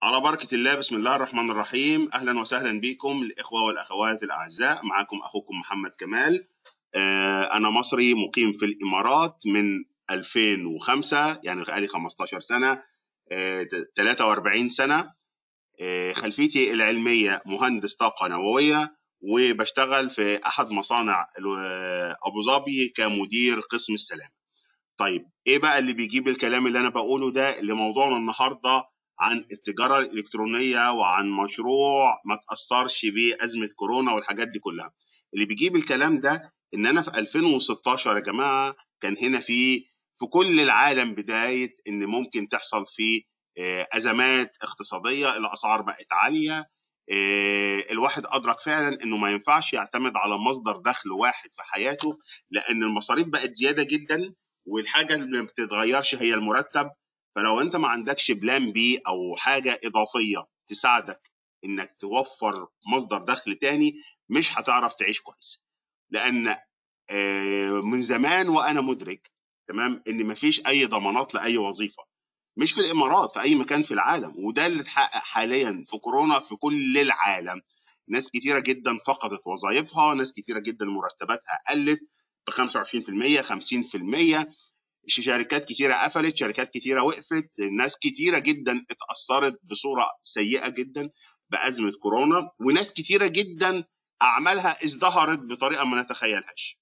على بركة الله بسم الله الرحمن الرحيم أهلا وسهلا بكم الإخوة والأخوات الأعزاء معكم أخوكم محمد كمال آه، أنا مصري مقيم في الإمارات من 2005 يعني بقالي 15 سنة آه، 43 سنة آه، خلفيتي العلمية مهندس طاقة نووية وبشتغل في أحد مصانع ال- أبو ظبي كمدير قسم السلام طيب ايه بقى اللي بيجيب الكلام اللي انا بقوله ده لموضوعنا النهارده عن التجاره الالكترونيه وعن مشروع ما تاثرش بازمه كورونا والحاجات دي كلها اللي بيجيب الكلام ده ان انا في 2016 يا جماعه كان هنا في في كل العالم بدايه ان ممكن تحصل في آه، ازمات اقتصاديه الاسعار بقت عاليه آه، الواحد ادرك فعلا انه ما ينفعش يعتمد على مصدر دخل واحد في حياته لان المصاريف بقت زياده جدا والحاجه اللي ما بتتغيرش هي المرتب فلو انت ما عندكش بلان بي او حاجه اضافيه تساعدك انك توفر مصدر دخل تاني مش هتعرف تعيش كويس لان آه، من زمان وانا مدرك تمام ان مفيش اي ضمانات لاي وظيفه مش في الامارات في اي مكان في العالم وده اللي اتحقق حاليا في كورونا في كل العالم ناس كتيره جدا فقدت وظائفها ناس كتيره جدا مرتباتها قلت ب 25% 50% شركات كتيره قفلت شركات كتيره وقفت ناس كتيره جدا اتاثرت بصوره سيئه جدا بازمه كورونا وناس كتيره جدا اعمالها ازدهرت بطريقه ما نتخيلهاش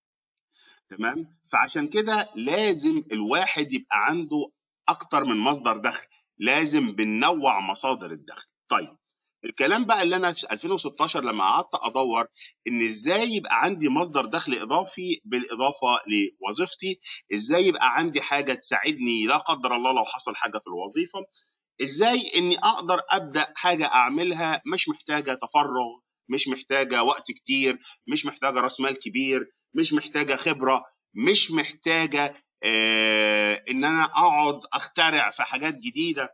تمام فعشان كده لازم الواحد يبقى عنده اكتر من مصدر دخل لازم بننوع مصادر الدخل طيب الكلام بقى اللي انا في 2016 لما قعدت ادور ان ازاي يبقى عندي مصدر دخل اضافي بالاضافه لوظيفتي ازاي يبقى عندي حاجه تساعدني لا قدر الله لو حصل حاجه في الوظيفه ازاي اني اقدر ابدا حاجه اعملها مش محتاجه تفرغ مش محتاجه وقت كتير مش محتاجه راس مال كبير مش محتاجه خبره مش محتاجه آه ان انا اقعد اخترع في حاجات جديده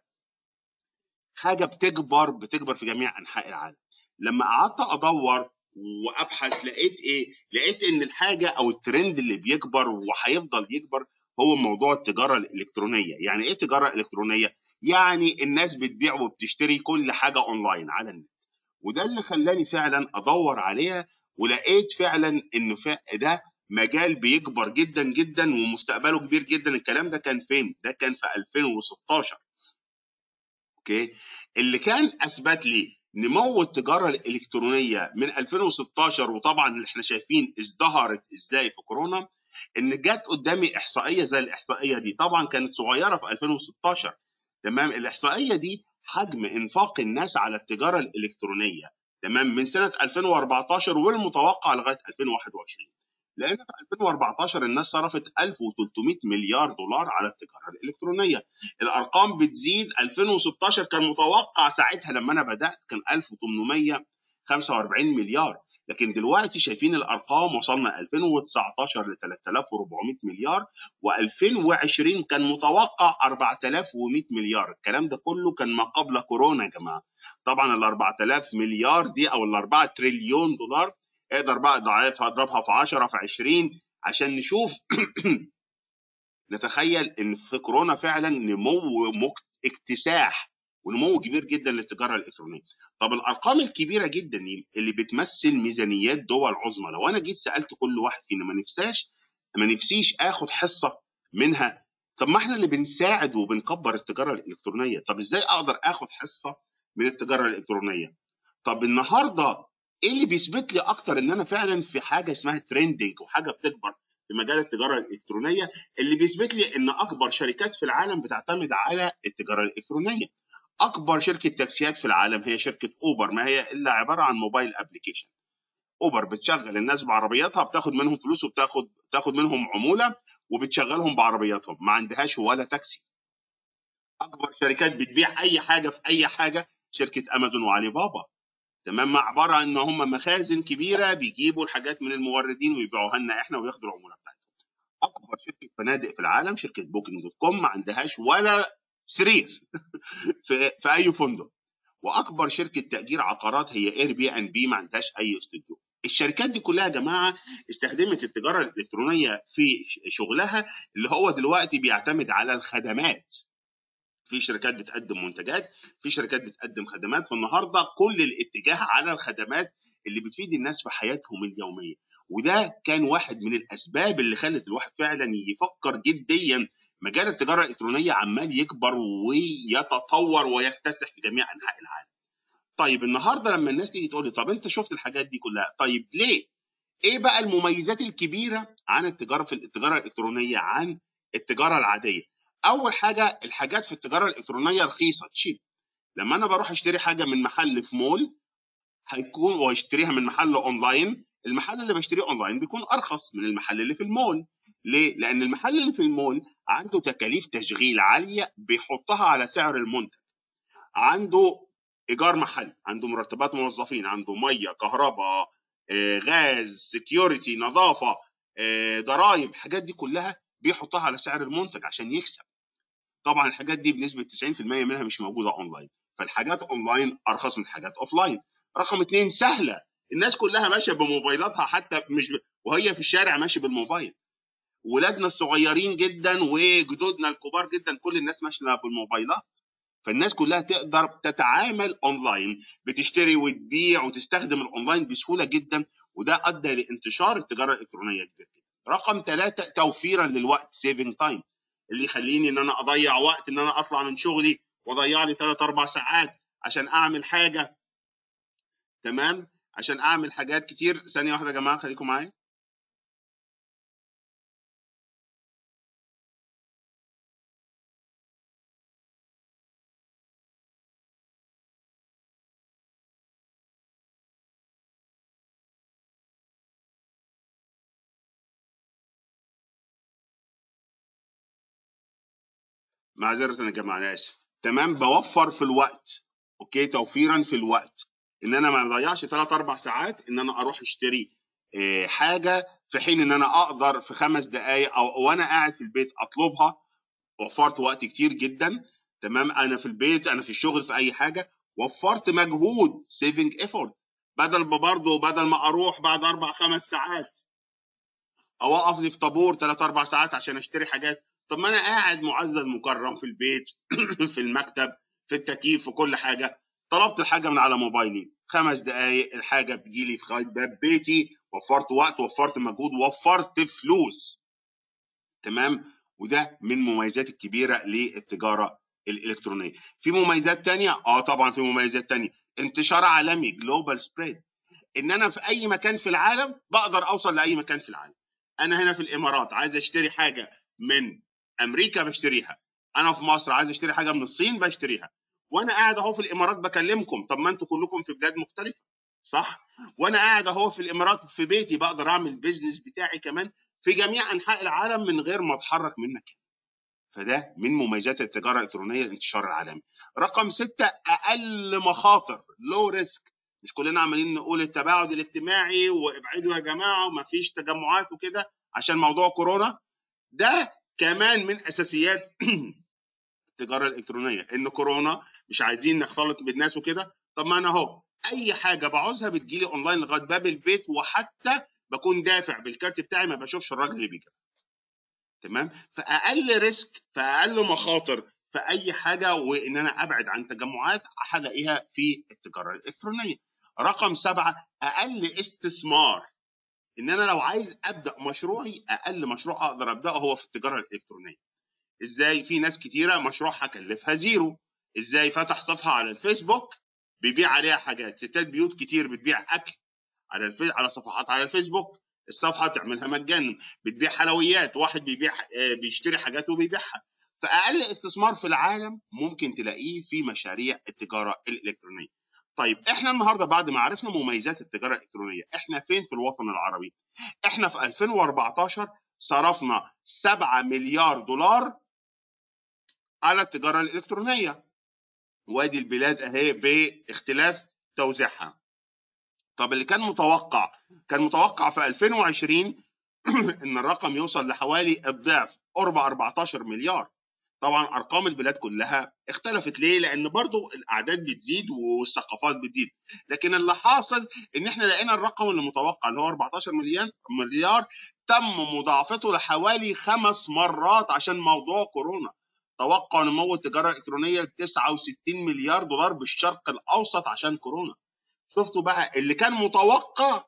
حاجه بتكبر بتكبر في جميع انحاء العالم لما قعدت ادور وابحث لقيت ايه لقيت ان الحاجه او الترند اللي بيكبر وهيفضل يكبر هو موضوع التجاره الالكترونيه يعني ايه تجاره الكترونيه يعني الناس بتبيع وبتشتري كل حاجه اونلاين على النت وده اللي خلاني فعلا ادور عليها ولقيت فعلا انه فا- ده مجال بيكبر جدا جدا ومستقبله كبير جدا الكلام ده كان فين ده كان في 2016 اوكي اللي كان اثبت لي نمو التجاره الالكترونيه من 2016 وطبعا اللي احنا شايفين ازدهرت ازاي في كورونا ان جت قدامي احصائيه زي الاحصائيه دي طبعا كانت صغيره في 2016 تمام الاحصائيه دي حجم انفاق الناس على التجاره الالكترونيه تمام من سنه 2014 والمتوقع لغايه 2021 لان في 2014 الناس صرفت 1300 مليار دولار على التجاره الالكترونيه الارقام بتزيد 2016 كان متوقع ساعتها لما انا بدات كان 1845 مليار لكن دلوقتي شايفين الارقام وصلنا 2019 ل 3400 مليار و2020 كان متوقع 4100 مليار الكلام ده كله كان ما قبل كورونا يا جماعه طبعا ال 4000 مليار دي او ال 4 تريليون دولار اقدر بقى ضاعفها اضربها في 10 في 20 عشان نشوف نتخيل ان في كورونا فعلا نمو مك- اكتساح ونمو كبير جدا للتجاره الالكترونيه. طب الارقام الكبيره جدا دي اللي بتمثل ميزانيات دول عظمى لو انا جيت سالت كل واحد فينا ما نفساش ما نفسيش اخد حصه منها طب ما احنا اللي بنساعد وبنكبر التجاره الالكترونيه طب ازاي اقدر اخد حصه من التجاره الالكترونيه طب النهارده ايه اللي بيثبت لي اكتر ان انا فعلا في حاجه اسمها ترندنج وحاجه بتكبر في مجال التجاره الالكترونيه اللي بيثبت لي ان اكبر شركات في العالم بتعتمد على التجاره الالكترونيه اكبر شركه تاكسيات في العالم هي شركه اوبر ما هي الا عباره عن موبايل ابلكيشن اوبر بتشغل الناس بعربياتها بتاخد منهم فلوس وبتاخد بتاخد منهم عموله وبتشغلهم بعربياتهم ما عندهاش ولا تاكسي اكبر شركات بتبيع اي حاجه في اي حاجه شركه امازون وعلي بابا تمام مع عباره عن ان هم مخازن كبيره بيجيبوا الحاجات من الموردين ويبيعوها لنا احنا وياخدوا العموله بتاعتهم اكبر شركه فنادق في العالم شركه بوكينج دوت كوم ما عندهاش ولا سرير في, في اي فندق واكبر شركه تاجير عقارات هي اير بي ان بي ما عندهاش اي استوديو الشركات دي كلها يا جماعه استخدمت التجاره الالكترونيه في شغلها اللي هو دلوقتي بيعتمد على الخدمات في شركات بتقدم منتجات في شركات بتقدم خدمات فالنهارده كل الاتجاه على الخدمات اللي بتفيد الناس في حياتهم اليوميه وده كان واحد من الاسباب اللي خلت الواحد فعلا يفكر جديا مجال التجاره الالكترونيه عمال يكبر ويتطور ويكتسح في جميع انحاء العالم. طيب النهارده لما الناس تيجي تقول لي طب انت شفت الحاجات دي كلها طيب ليه؟ ايه بقى المميزات الكبيره عن التجاره في التجاره الالكترونيه عن التجاره العاديه؟ اول حاجه الحاجات في التجاره الالكترونيه رخيصه تشيب. لما انا بروح اشتري حاجه من محل في مول هيكون واشتريها من محل اونلاين المحل اللي بشتريه اونلاين بيكون ارخص من المحل اللي في المول ليه؟ لان المحل اللي في المول عنده تكاليف تشغيل عاليه بيحطها على سعر المنتج عنده ايجار محل عنده مرتبات موظفين عنده ميه كهرباء آه، غاز سكيورتي نظافه آه، ضرائب الحاجات دي كلها بيحطها على سعر المنتج عشان يكسب طبعا الحاجات دي بنسبه 90% منها مش موجوده اونلاين فالحاجات اونلاين ارخص من الحاجات اوفلاين رقم اثنين سهله الناس كلها ماشيه بموبايلاتها حتى مش ب... وهي في الشارع ماشيه بالموبايل ولادنا الصغيرين جدا وجدودنا الكبار جدا كل الناس ماشيه بالموبايلات فالناس كلها تقدر تتعامل اونلاين بتشتري وتبيع وتستخدم الاونلاين بسهوله جدا وده ادى لانتشار التجاره الالكترونيه كبير جدا. رقم ثلاثه توفيرا للوقت سيفنج تايم اللي يخليني ان انا اضيع وقت ان انا اطلع من شغلي واضيع لي ثلاث اربع ساعات عشان اعمل حاجه تمام عشان اعمل حاجات كتير ثانيه واحده يا جماعه خليكم معايا معذره يا جماعه انا اسف تمام بوفر في الوقت اوكي توفيرا في الوقت ان انا ما اضيعش 3 4 ساعات ان انا اروح اشتري آه، حاجه في حين ان انا اقدر في خمس دقائق او وانا قاعد في البيت اطلبها وفرت وقت كتير جدا تمام انا في البيت انا في الشغل في اي حاجه وفرت مجهود سيفنج ايفورت بدل ما برضه بدل ما اروح بعد اربع خمس ساعات او اقف لي في طابور ثلاث اربع ساعات عشان اشتري حاجات طب ما انا قاعد معزز مكرم في البيت في المكتب في التكييف في كل حاجه طلبت الحاجه من على موبايلي خمس دقائق الحاجه بتجي لي في باب بيتي وفرت وقت وفرت مجهود وفرت فلوس تمام وده من مميزات الكبيره للتجاره الالكترونيه في مميزات تانية اه طبعا في مميزات تانية انتشار عالمي جلوبال سبريد ان انا في اي مكان في العالم بقدر اوصل لاي مكان في العالم انا هنا في الامارات عايز اشتري حاجه من امريكا بشتريها انا في مصر عايز اشتري حاجه من الصين بشتريها وانا قاعد اهو في الامارات بكلمكم طب ما انتوا كلكم في بلاد مختلفه صح وانا قاعد اهو في الامارات في بيتي بقدر اعمل البيزنس بتاعي كمان في جميع انحاء العالم من غير ما اتحرك من مكان فده من مميزات التجاره الالكترونيه الانتشار العالمي رقم ستة اقل مخاطر لو ريسك مش كلنا عمالين نقول التباعد الاجتماعي وابعدوا يا جماعه وما فيش تجمعات وكده عشان موضوع كورونا ده كمان من اساسيات التجاره الالكترونيه ان كورونا مش عايزين نختلط بالناس وكده طب ما انا اهو اي حاجه بعوزها بتجيلي اونلاين لغايه باب البيت وحتى بكون دافع بالكارت بتاعي ما بشوفش الراجل اللي بيجي تمام فاقل ريسك فاقل مخاطر في اي حاجه وان انا ابعد عن تجمعات هلاقيها في التجاره الالكترونيه رقم سبعه اقل استثمار ان انا لو عايز ابدا مشروعي اقل مشروع اقدر ابداه هو في التجاره الالكترونيه ازاي في ناس كتيره مشروعها كلفها زيرو ازاي فتح صفحه على الفيسبوك بيبيع عليها حاجات ستات بيوت كتير بتبيع اكل على الفي... على صفحات على الفيسبوك الصفحه تعملها مجانا بتبيع حلويات واحد بيبيع آه، بيشتري حاجات وبيبيعها فاقل استثمار في العالم ممكن تلاقيه في مشاريع التجاره الالكترونيه طيب احنا النهارده بعد ما عرفنا مميزات التجاره الالكترونيه احنا فين في الوطن العربي احنا في 2014 صرفنا 7 مليار دولار على التجاره الالكترونيه وادي البلاد اهي باختلاف توزيعها طب اللي كان متوقع كان متوقع في 2020 ان الرقم يوصل لحوالي الضعف قرب 14 مليار طبعا ارقام البلاد كلها اختلفت ليه لان برضو الاعداد بتزيد والثقافات بتزيد لكن اللي حاصل ان احنا لقينا الرقم اللي متوقع اللي هو 14 مليار مليار تم مضاعفته لحوالي خمس مرات عشان موضوع كورونا توقع نمو التجاره الالكترونيه ل 69 مليار دولار بالشرق الاوسط عشان كورونا شفتوا بقى اللي كان متوقع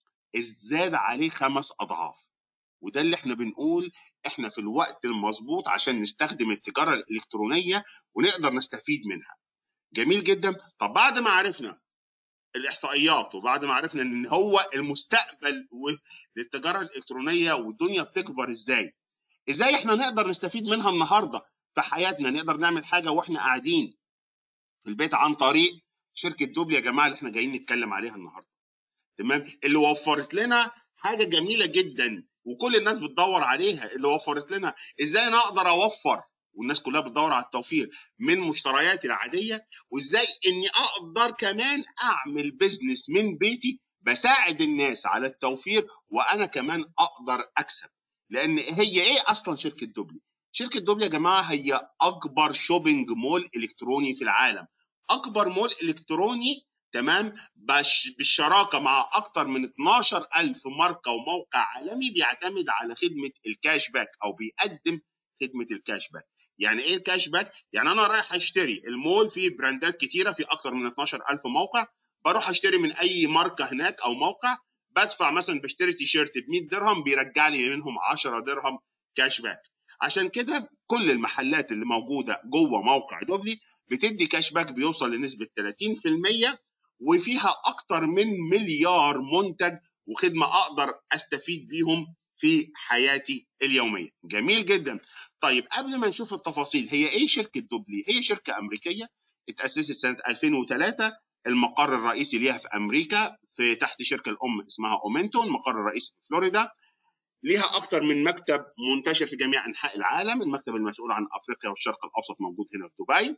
ازداد عليه خمس اضعاف وده اللي احنا بنقول احنا في الوقت المظبوط عشان نستخدم التجاره الالكترونيه ونقدر نستفيد منها جميل جدا طب بعد ما عرفنا الاحصائيات وبعد ما عرفنا ان هو المستقبل للتجاره الالكترونيه والدنيا بتكبر ازاي ازاي احنا نقدر نستفيد منها النهارده في حياتنا نقدر نعمل حاجه واحنا قاعدين في البيت عن طريق شركه دوبل يا جماعه اللي احنا جايين نتكلم عليها النهارده تمام اللي وفرت لنا حاجه جميله جدا وكل الناس بتدور عليها اللي وفرت لنا ازاي انا اقدر اوفر والناس كلها بتدور على التوفير من مشترياتي العاديه وازاي اني اقدر كمان اعمل بزنس من بيتي بساعد الناس على التوفير وانا كمان اقدر اكسب لان هي ايه اصلا شركه دوبلي شركه دوبلي يا جماعه هي اكبر شوبينج مول الكتروني في العالم اكبر مول الكتروني تمام بالشراكه مع اكثر من 12000 ماركه وموقع عالمي بيعتمد على خدمه الكاش باك او بيقدم خدمه الكاش باك يعني ايه الكاش باك يعني انا رايح اشتري المول فيه براندات كتيره في اكثر من 12000 موقع بروح اشتري من اي ماركه هناك او موقع بدفع مثلا بشتري تيشيرت ب 100 درهم بيرجع لي منهم 10 درهم كاش باك عشان كده كل المحلات اللي موجوده جوه موقع دوبلي بتدي كاش باك بيوصل لنسبه 30% وفيها اكتر من مليار منتج وخدمه اقدر استفيد بيهم في حياتي اليوميه جميل جدا طيب قبل ما نشوف التفاصيل هي ايه شركه دوبلي هي شركه امريكيه اتاسست سنه 2003 المقر الرئيسي ليها في امريكا في تحت شركه الام اسمها اومنتو المقر الرئيسي في فلوريدا ليها اكثر من مكتب منتشر في جميع انحاء العالم المكتب المسؤول عن افريقيا والشرق الاوسط موجود هنا في دبي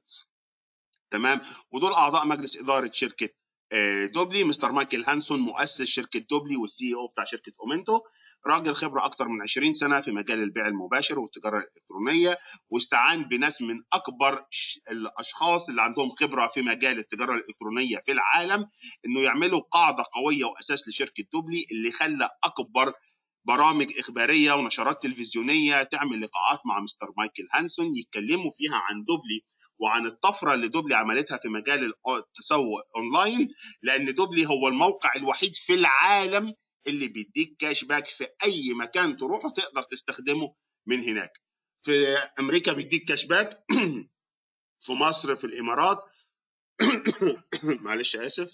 تمام ودول اعضاء مجلس اداره شركه آه، دوبلي مستر مايكل هانسون مؤسس شركه دوبلي والسي او بتاع شركه اومنتو راجل خبره اكثر من 20 سنه في مجال البيع المباشر والتجاره الالكترونيه واستعان بناس من اكبر الاشخاص اللي عندهم خبره في مجال التجاره الالكترونيه في العالم انه يعملوا قاعده قويه واساس لشركه دوبلي اللي خلى اكبر برامج اخباريه ونشرات تلفزيونيه تعمل لقاءات مع مستر مايكل هانسون يتكلموا فيها عن دوبلي وعن الطفره اللي دوبلي عملتها في مجال التسوق اونلاين لان دوبلي هو الموقع الوحيد في العالم اللي بيديك كاش باك في اي مكان تروحه تقدر تستخدمه من هناك في امريكا بيديك كاش باك في مصر في الامارات معلش اسف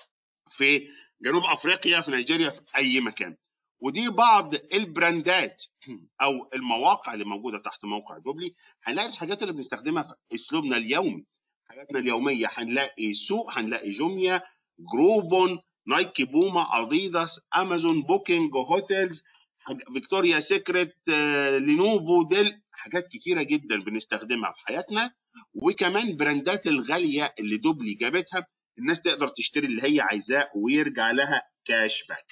في جنوب افريقيا في نيجيريا في اي مكان ودي بعض البراندات او المواقع اللي موجوده تحت موقع دوبلي هنلاقي الحاجات اللي بنستخدمها في اسلوبنا اليومي حياتنا اليوميه هنلاقي سوق هنلاقي جوميا جروبون نايكي بوما اديداس امازون بوكينج هوتيلز فيكتوريا سيكريت لينوفو ديل حاجات كتيره جدا بنستخدمها في حياتنا وكمان براندات الغاليه اللي دوبلي جابتها الناس تقدر تشتري اللي هي عايزاه ويرجع لها كاش باك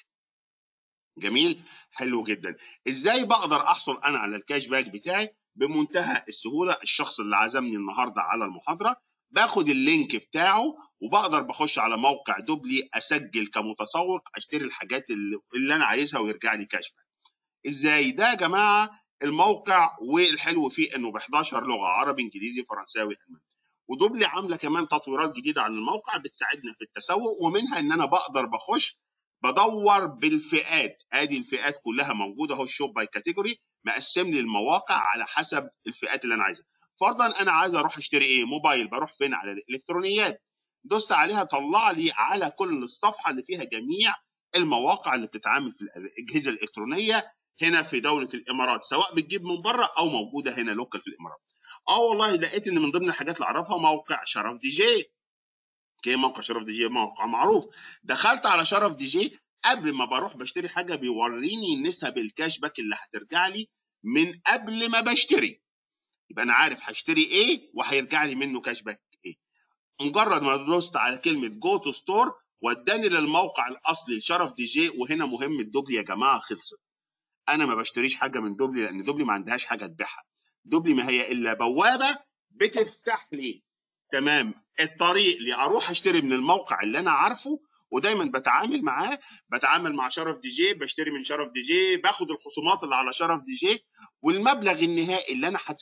جميل حلو جدا ازاي بقدر احصل انا على الكاش باك بتاعي بمنتهى السهوله الشخص اللي عزمني النهارده على المحاضره باخد اللينك بتاعه وبقدر بخش على موقع دوبلي اسجل كمتسوق اشتري الحاجات اللي, اللي انا عايزها ويرجع لي كاش باك ازاي ده يا جماعه الموقع والحلو فيه انه ب 11 لغه عربي انجليزي فرنساوي الماني ودوبلي عامله كمان تطويرات جديده عن الموقع بتساعدنا في التسوق ومنها ان انا بقدر بخش بدور بالفئات ادي الفئات كلها موجوده اهو الشوب باي كاتيجوري مقسم لي المواقع على حسب الفئات اللي انا عايزها فرضا انا عايز اروح اشتري ايه موبايل بروح فين على الالكترونيات دوست عليها طلع لي على كل الصفحه اللي فيها جميع المواقع اللي بتتعامل في الاجهزه الالكترونيه هنا في دوله الامارات سواء بتجيب من بره او موجوده هنا لوكال في الامارات اه والله لقيت ان من ضمن الحاجات اللي اعرفها موقع شرف دي جي اوكي موقع شرف دي جي موقع معروف دخلت على شرف دي جي قبل ما بروح بشتري حاجه بيوريني نسب الكاش باك اللي هترجع لي من قبل ما بشتري يبقى انا عارف هشتري ايه وهيرجع لي منه كاش باك ايه مجرد ما دوست على كلمه جو تو ستور وداني للموقع الاصلي لشرف دي جي وهنا مهم الدوبلي يا جماعه خلصت انا ما بشتريش حاجه من دوبلي لان دوبلي ما عندهاش حاجه تبيعها دوبلي ما هي الا بوابه بتفتح لي تمام الطريق اللي اروح اشتري من الموقع اللي انا عارفه ودايما بتعامل معاه بتعامل مع شرف دي جي بشتري من شرف دي جي باخد الخصومات اللي على شرف دي جي والمبلغ النهائي اللي انا هدفعه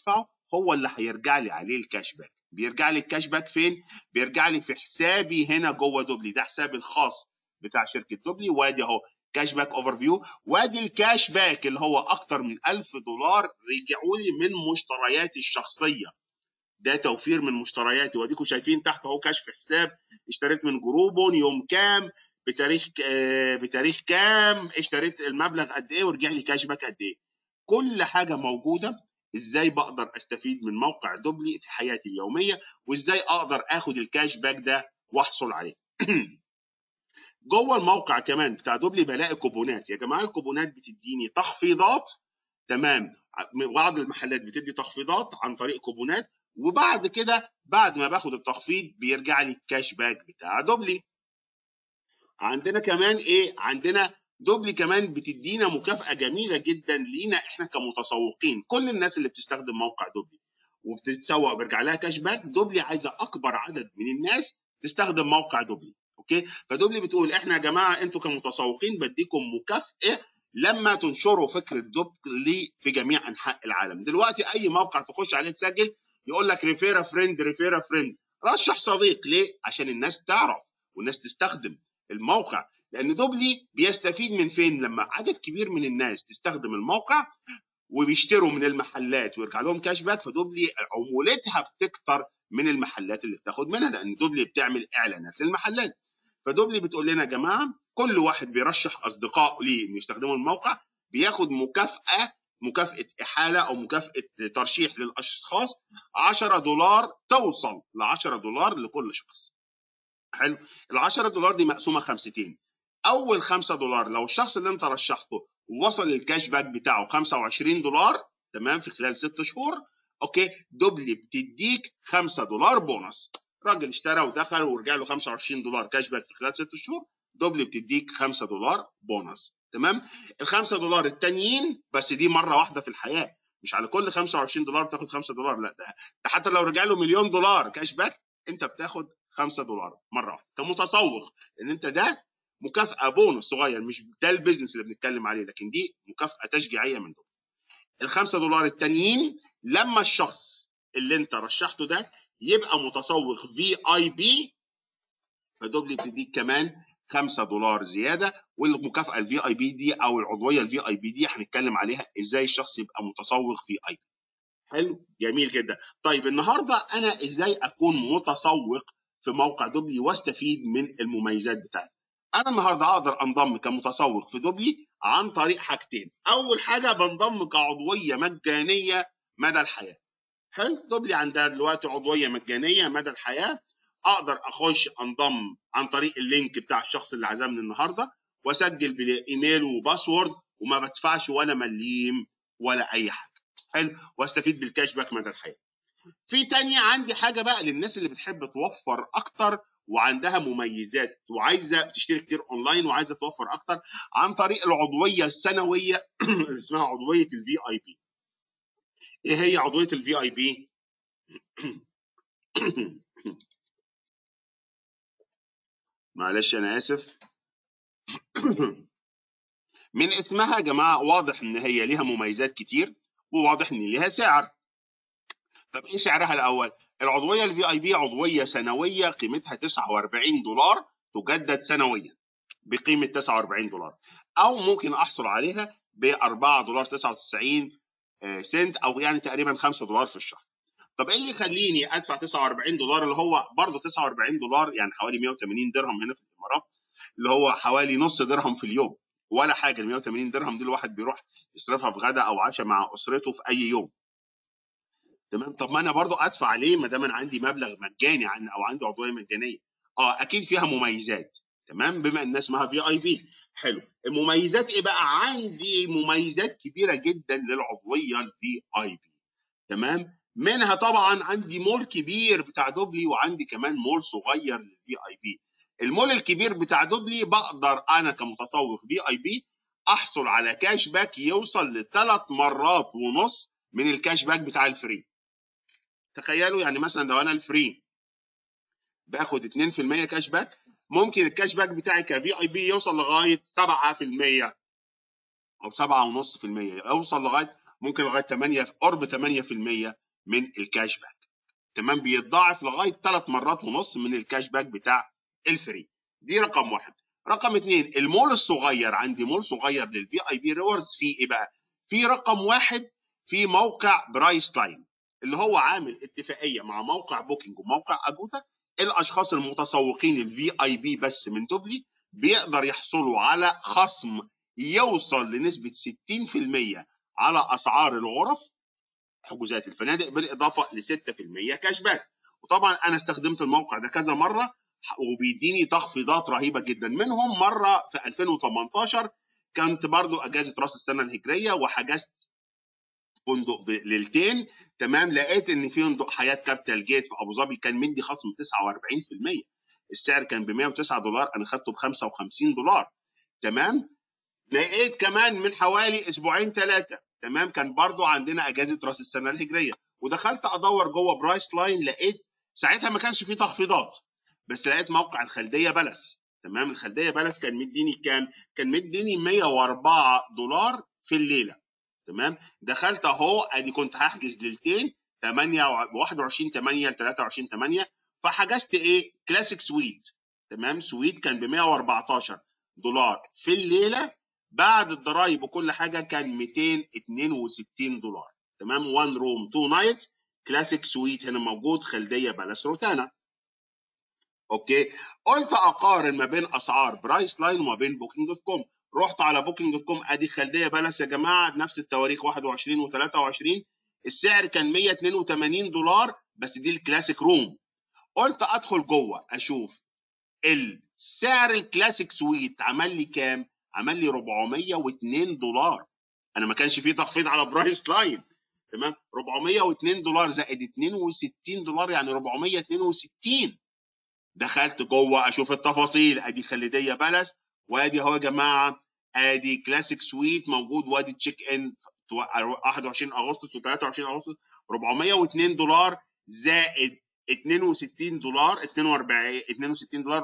هو اللي هيرجع لي عليه الكاش باك بيرجع لي الكاش باك فين بيرجع لي في حسابي هنا جوه دوبلي ده حسابي الخاص بتاع شركه دوبلي وادي اهو كاش باك اوفر فيو وادي الكاش باك اللي هو اكتر من 1000 دولار رجعوا لي من مشترياتي الشخصيه ده توفير من مشترياتي واديكم شايفين تحت اهو كشف حساب اشتريت من جروبون يوم كام بتاريخ آه، بتاريخ كام اشتريت المبلغ قد ايه ورجع لي كاش باك قد ايه كل حاجه موجوده ازاي بقدر استفيد من موقع دوبلي في حياتي اليوميه وازاي اقدر اخد الكاش باك ده واحصل عليه جوه الموقع كمان بتاع دوبلي بلاقي كوبونات يا جماعه الكوبونات بتديني تخفيضات تمام بعض المحلات بتدي تخفيضات عن طريق كوبونات وبعد كده بعد ما باخد التخفيض بيرجع لي الكاش باك بتاع دوبلي عندنا كمان ايه عندنا دوبلي كمان بتدينا مكافاه جميله جدا لينا احنا كمتسوقين كل الناس اللي بتستخدم موقع دوبلي وبتتسوق بيرجع لها كاش باك دوبلي عايزه اكبر عدد من الناس تستخدم موقع دوبلي اوكي فدوبلي بتقول احنا يا جماعه انتوا كمتسوقين بديكم مكافاه لما تنشروا فكره دوبلي في جميع انحاء العالم دلوقتي اي موقع تخش عليه تسجل يقول لك ريفيرا فريند ريفيرا فريند رشح صديق ليه عشان الناس تعرف والناس تستخدم الموقع لان دوبلي بيستفيد من فين لما عدد كبير من الناس تستخدم الموقع وبيشتروا من المحلات ويرجع لهم كاش باك فدوبلي عمولتها بتكتر من المحلات اللي بتاخد منها لان دوبلي بتعمل اعلانات للمحلات فدوبلي بتقول لنا يا جماعه كل واحد بيرشح اصدقائه ليه انه يستخدموا الموقع بياخد مكافاه مكافاه احاله او مكافاه ترشيح للاشخاص 10 دولار توصل ل 10 دولار لكل شخص حلو ال 10 دولار دي مقسومه خمستين اول 5 دولار لو الشخص اللي انت رشحته وصل الكاش باك بتاعه 25 دولار تمام في خلال 6 شهور اوكي دوبلي بتديك 5 دولار بونص راجل اشترى ودخل ورجع له 25 دولار كاش باك في خلال 6 شهور دوبلي بتديك 5 دولار بونص تمام ال 5 دولار التانيين بس دي مره واحده في الحياه مش على كل 25 دولار بتاخد 5 دولار لا ده, ده حتى لو رجع له مليون دولار كاش باك انت بتاخد 5 دولار مره واحده كمتسوق ان انت ده مكافاه بونص صغير مش ده البيزنس اللي بنتكلم عليه لكن دي مكافاه تشجيعيه من دول ال 5 دولار التانيين لما الشخص اللي انت رشحته ده يبقى متسوق في اي بي فدوبلي بتديك كمان 5 دولار زياده والمكافاه الفي اي بي دي او العضويه الفي اي بي دي هنتكلم عليها ازاي الشخص يبقى متسوق في اي بي حلو جميل جدا طيب النهارده انا ازاي اكون متسوق في موقع دوبلي واستفيد من المميزات بتاعتي انا النهارده اقدر انضم كمتسوق في دوبلي عن طريق حاجتين اول حاجه بنضم كعضويه مجانيه مدى الحياه حلو دوبلي عندها دلوقتي عضويه مجانيه مدى الحياه اقدر اخش انضم عن طريق اللينك بتاع الشخص اللي عزمني النهارده واسجل بالايميل وباسورد وما بدفعش ولا مليم ولا اي حاجه حلو واستفيد بالكاش باك مدى الحياه في تانية عندي حاجه بقى للناس اللي بتحب توفر اكتر وعندها مميزات وعايزه بتشتري كتير اونلاين وعايزه توفر اكتر عن طريق العضويه السنويه اللي اسمها عضويه الفي اي بي ايه هي عضويه الفي اي بي معلش انا اسف من اسمها يا جماعه واضح ان هي ليها مميزات كتير وواضح ان ليها سعر طب ايه سعرها الاول العضويه الفي اي بي عضويه سنويه قيمتها 49 دولار تجدد سنويا بقيمه 49 دولار او ممكن احصل عليها ب 4 دولار 99 سنت او يعني تقريبا 5 دولار في الشهر طب ايه اللي يخليني ادفع 49 دولار اللي هو برضه 49 دولار يعني حوالي 180 درهم هنا في الامارات اللي هو حوالي نص درهم في اليوم ولا حاجه ال 180 درهم دي الواحد بيروح يصرفها في غدا او عشاء مع اسرته في اي يوم تمام طب ما انا برضه ادفع ليه ما دام انا عندي مبلغ مجاني عن او عندي عضويه مجانيه اه اكيد فيها مميزات تمام بما ان اسمها في اي بي حلو المميزات ايه بقى عندي مميزات كبيره جدا للعضويه الفي اي بي تمام منها طبعا عندي مول كبير بتاع دوبلي وعندي كمان مول صغير للفي اي بي المول الكبير بتاع دوبلي بقدر انا كمتسوق في اي بي احصل على كاش باك يوصل لثلاث مرات ونص من الكاش باك بتاع الفري تخيلوا يعني مثلا لو انا الفري باخد 2% كاش باك ممكن الكاش باك بتاعي كفي اي بي يوصل لغايه 7% او 7.5% يوصل لغايه ممكن لغايه 8 قرب 8% من الكاش باك تمام بيتضاعف لغايه ثلاث مرات ونص من الكاش باك بتاع الفري دي رقم واحد رقم اثنين المول الصغير عندي مول صغير للفي اي بي ريوردز في ايه بقى؟ في رقم واحد في موقع برايس لاين اللي هو عامل اتفاقيه مع موقع بوكينج وموقع اجوتا الاشخاص المتسوقين الفي اي بي بس من دوبلي بيقدر يحصلوا على خصم يوصل لنسبه 60% على اسعار الغرف حجوزات الفنادق بالاضافه ل 6% كاش باك وطبعا انا استخدمت الموقع ده كذا مره وبيديني تخفيضات رهيبه جدا منهم مره في 2018 كنت برضو اجازه راس السنه الهجريه وحجزت فندق ليلتين تمام لقيت ان في فندق حياه كابيتال جيت في ابو ظبي كان مدي خصم 49% السعر كان ب 109 دولار انا خدته ب 55 دولار تمام لقيت كمان من حوالي اسبوعين ثلاثه تمام كان برضو عندنا اجازه راس السنه الهجريه ودخلت ادور جوه برايس لاين لقيت ساعتها ما كانش فيه تخفيضات بس لقيت موقع الخلديه بلس تمام الخلديه بلس كان مديني كام كان مديني 104 دولار في الليله تمام دخلت اهو ادي كنت هحجز ليلتين 8 21 8 ل 23 8 فحجزت ايه كلاسيك سويت تمام سويت كان ب 114 دولار في الليله بعد الضرايب وكل حاجه كان 262 دولار تمام 1 روم 2 نايتس كلاسيك سويت هنا موجود خلديه بلس روتانا اوكي قلت اقارن ما بين اسعار برايس لاين وما بين بوكينج دوت كوم رحت على بوكينج دوت كوم ادي خلديه بلس يا جماعه نفس التواريخ 21 و23 السعر كان 182 دولار بس دي الكلاسيك روم قلت ادخل جوه اشوف السعر الكلاسيك سويت عمل لي كام عمل لي 402 دولار انا ما كانش فيه تخفيض على برايس لاين تمام 402 دولار زائد 62 دولار يعني 462 دخلت جوه اشوف التفاصيل ادي خليديه بلس وادي اهو يا جماعه ادي كلاسيك سويت موجود وادي تشيك ان 21 اغسطس و23 اغسطس 402 دولار زائد 62 دولار 42 62 دولار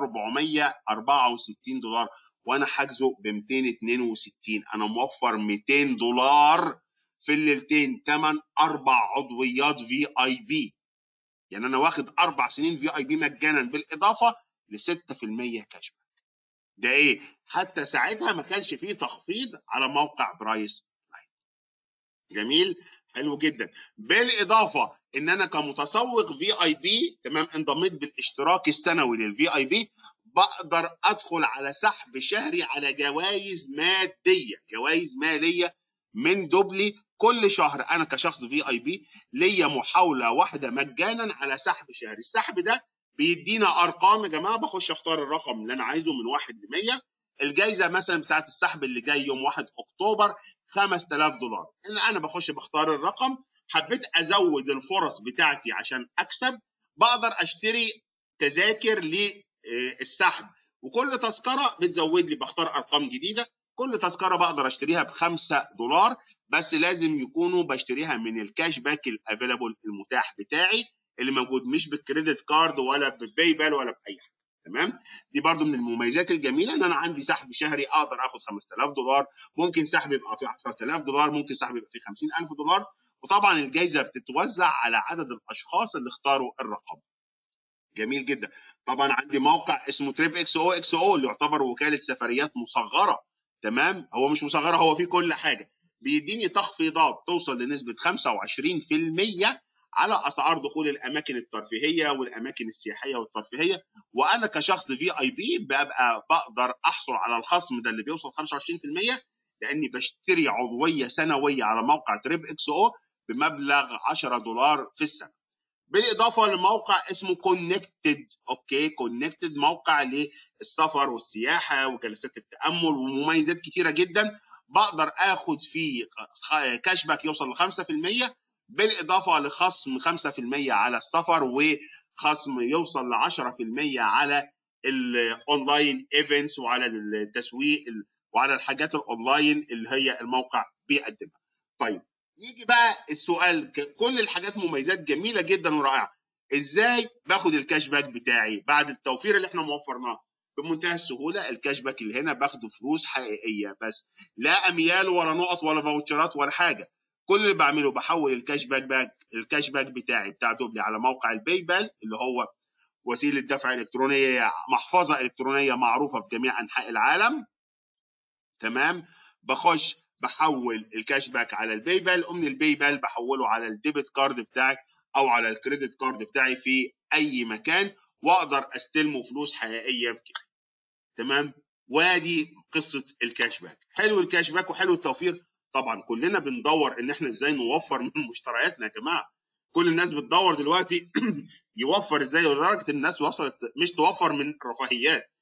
464 دولار وانا حاجزه ب 262 انا موفر 200 دولار في الليلتين ثمن اربع عضويات في اي بي يعني انا واخد اربع سنين في اي بي مجانا بالاضافه ل 6% كاش باك ده ايه حتى ساعتها ما كانش فيه تخفيض على موقع برايس لاين جميل حلو جدا بالاضافه ان انا كمتسوق في اي بي تمام انضميت بالاشتراك السنوي للفي اي بي بقدر ادخل على سحب شهري على جوائز ماديه جوائز ماليه من دوبلي كل شهر انا كشخص في اي بي ليا محاوله واحده مجانا على سحب شهري السحب ده بيدينا ارقام يا جماعه بخش اختار الرقم اللي انا عايزه من 1 ل 100 الجائزه مثلا بتاعت السحب اللي جاي يوم 1 اكتوبر 5000 دولار ان انا بخش بختار الرقم حبيت ازود الفرص بتاعتي عشان اكسب بقدر اشتري تذاكر للسحب وكل تذكره بتزود لي بختار ارقام جديده كل تذكره بقدر اشتريها ب 5 دولار بس لازم يكونوا بشتريها من الكاش باك الافيلابل المتاح بتاعي اللي موجود مش بالكريدت كارد ولا بالباي بال ولا باي حاجه تمام دي برضو من المميزات الجميله ان انا عندي سحب شهري اقدر اخد 5000 دولار ممكن سحب يبقى في 10000 دولار ممكن سحب يبقى في 50000 دولار وطبعا الجائزه بتتوزع على عدد الاشخاص اللي اختاروا الرقم جميل جدا طبعا عندي موقع اسمه تريب اكس او اكس او اللي يعتبر وكاله سفريات مصغره تمام هو مش مصغره هو فيه كل حاجه بيديني تخفيضات توصل لنسبه 25% على اسعار دخول الاماكن الترفيهيه والاماكن السياحيه والترفيهيه وانا كشخص في اي بي ببقى بقدر احصل على الخصم ده اللي بيوصل 25% لاني بشتري عضويه سنويه على موقع تريب اكس او بمبلغ 10 دولار في السنه بالاضافه لموقع اسمه كونكتد اوكي كونكتد موقع للسفر والسياحه وجلسات التامل ومميزات كتيره جدا بقدر اخد فيه كاش باك يوصل ل 5% بالاضافه لخصم 5% على السفر وخصم يوصل ل 10% على الاونلاين ايفنتس وعلى التسويق وعلى الحاجات الاونلاين اللي هي الموقع بيقدمها. طيب يجي بقى السؤال كل الحاجات مميزات جميله جدا ورائعه ازاي باخد الكاش باك بتاعي بعد التوفير اللي احنا موفرناه بمنتهى السهوله الكاش باك اللي هنا باخده فلوس حقيقيه بس لا اميال ولا نقط ولا فاوتشرات ولا حاجه كل اللي بعمله بحول الكاش باك باك الكاش باك بتاعي بتاع دوبلي على موقع الباي بال اللي هو وسيله دفع الكترونيه محفظه الكترونيه معروفه في جميع انحاء العالم تمام بخش بحول الكاش باك على الباي بال ومن الباي بال بحوله على الديبت كارد بتاعي او على الكريدت كارد بتاعي في اي مكان واقدر استلمه فلوس حقيقيه في كده تمام وادي قصه الكاش باك حلو الكاش باك وحلو التوفير طبعا كلنا بندور ان احنا ازاي نوفر من مشترياتنا يا جماعه كل الناس بتدور دلوقتي يوفر ازاي لدرجه الناس وصلت مش توفر من رفاهيات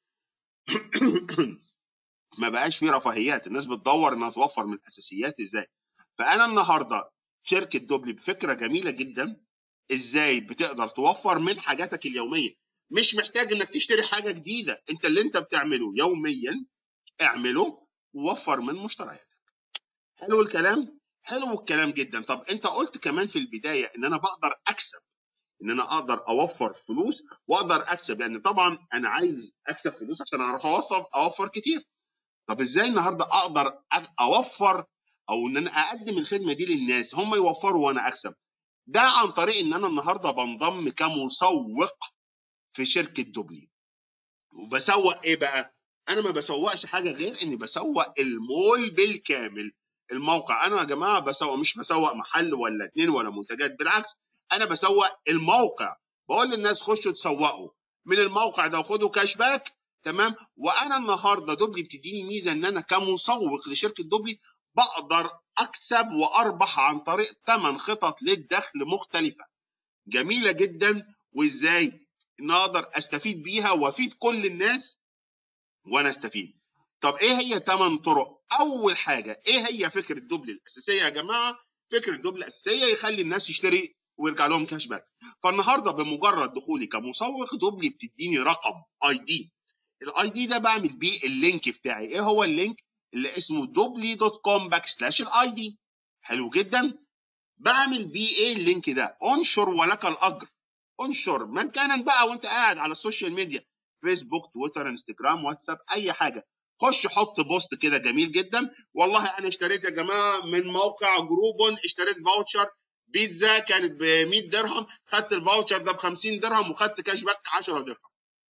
ما بقاش في رفاهيات الناس بتدور انها توفر من اساسيات ازاي فانا النهارده شركه دوبلي بفكره جميله جدا ازاي بتقدر توفر من حاجاتك اليوميه مش محتاج انك تشتري حاجه جديده انت اللي انت بتعمله يوميا اعمله ووفر من مشترياتك حلو الكلام حلو الكلام جدا طب انت قلت كمان في البدايه ان انا بقدر اكسب ان انا اقدر اوفر فلوس واقدر اكسب لان طبعا انا عايز اكسب فلوس عشان اعرف اوفر اوفر كتير طب ازاي النهارده اقدر اوفر او ان انا اقدم الخدمه دي للناس هم يوفروا وانا اكسب ده عن طريق ان انا النهارده بنضم كمسوق في شركه دوبلي وبسوق ايه بقى انا ما بسوقش حاجه غير اني بسوق المول بالكامل الموقع انا يا جماعه بسوق مش بسوق محل ولا اتنين ولا منتجات بالعكس انا بسوق الموقع بقول للناس خشوا تسوقوا من الموقع ده وخدوا كاش باك تمام وانا النهارده دوبلي بتديني ميزه ان انا كمسوق لشركه دوبلي بقدر اكسب واربح عن طريق ثمان خطط للدخل مختلفه جميله جدا وازاي ان اقدر استفيد بيها وافيد كل الناس وانا استفيد طب ايه هي ثمان طرق اول حاجه ايه هي فكره دوبل الاساسيه يا جماعه فكره دوبل الاساسيه يخلي الناس يشتري ويرجع لهم كاش باك فالنهارده بمجرد دخولي كمسوق دوبلي بتديني رقم اي دي الاي دي ده بعمل بيه اللينك بتاعي ايه هو اللينك اللي اسمه دوبلي دوت كوم باك سلاش الاي دي حلو جدا بعمل بيه ايه اللينك ده انشر ولك الاجر انشر مجانا بقى وانت قاعد على السوشيال ميديا فيسبوك تويتر انستجرام واتساب اي حاجه خش حط بوست كده جميل جدا والله انا اشتريت يا جماعه من موقع جروبون اشتريت فاوتشر بيتزا كانت ب 100 درهم خدت الفاوتشر ده ب 50 درهم وخدت كاش باك 10 درهم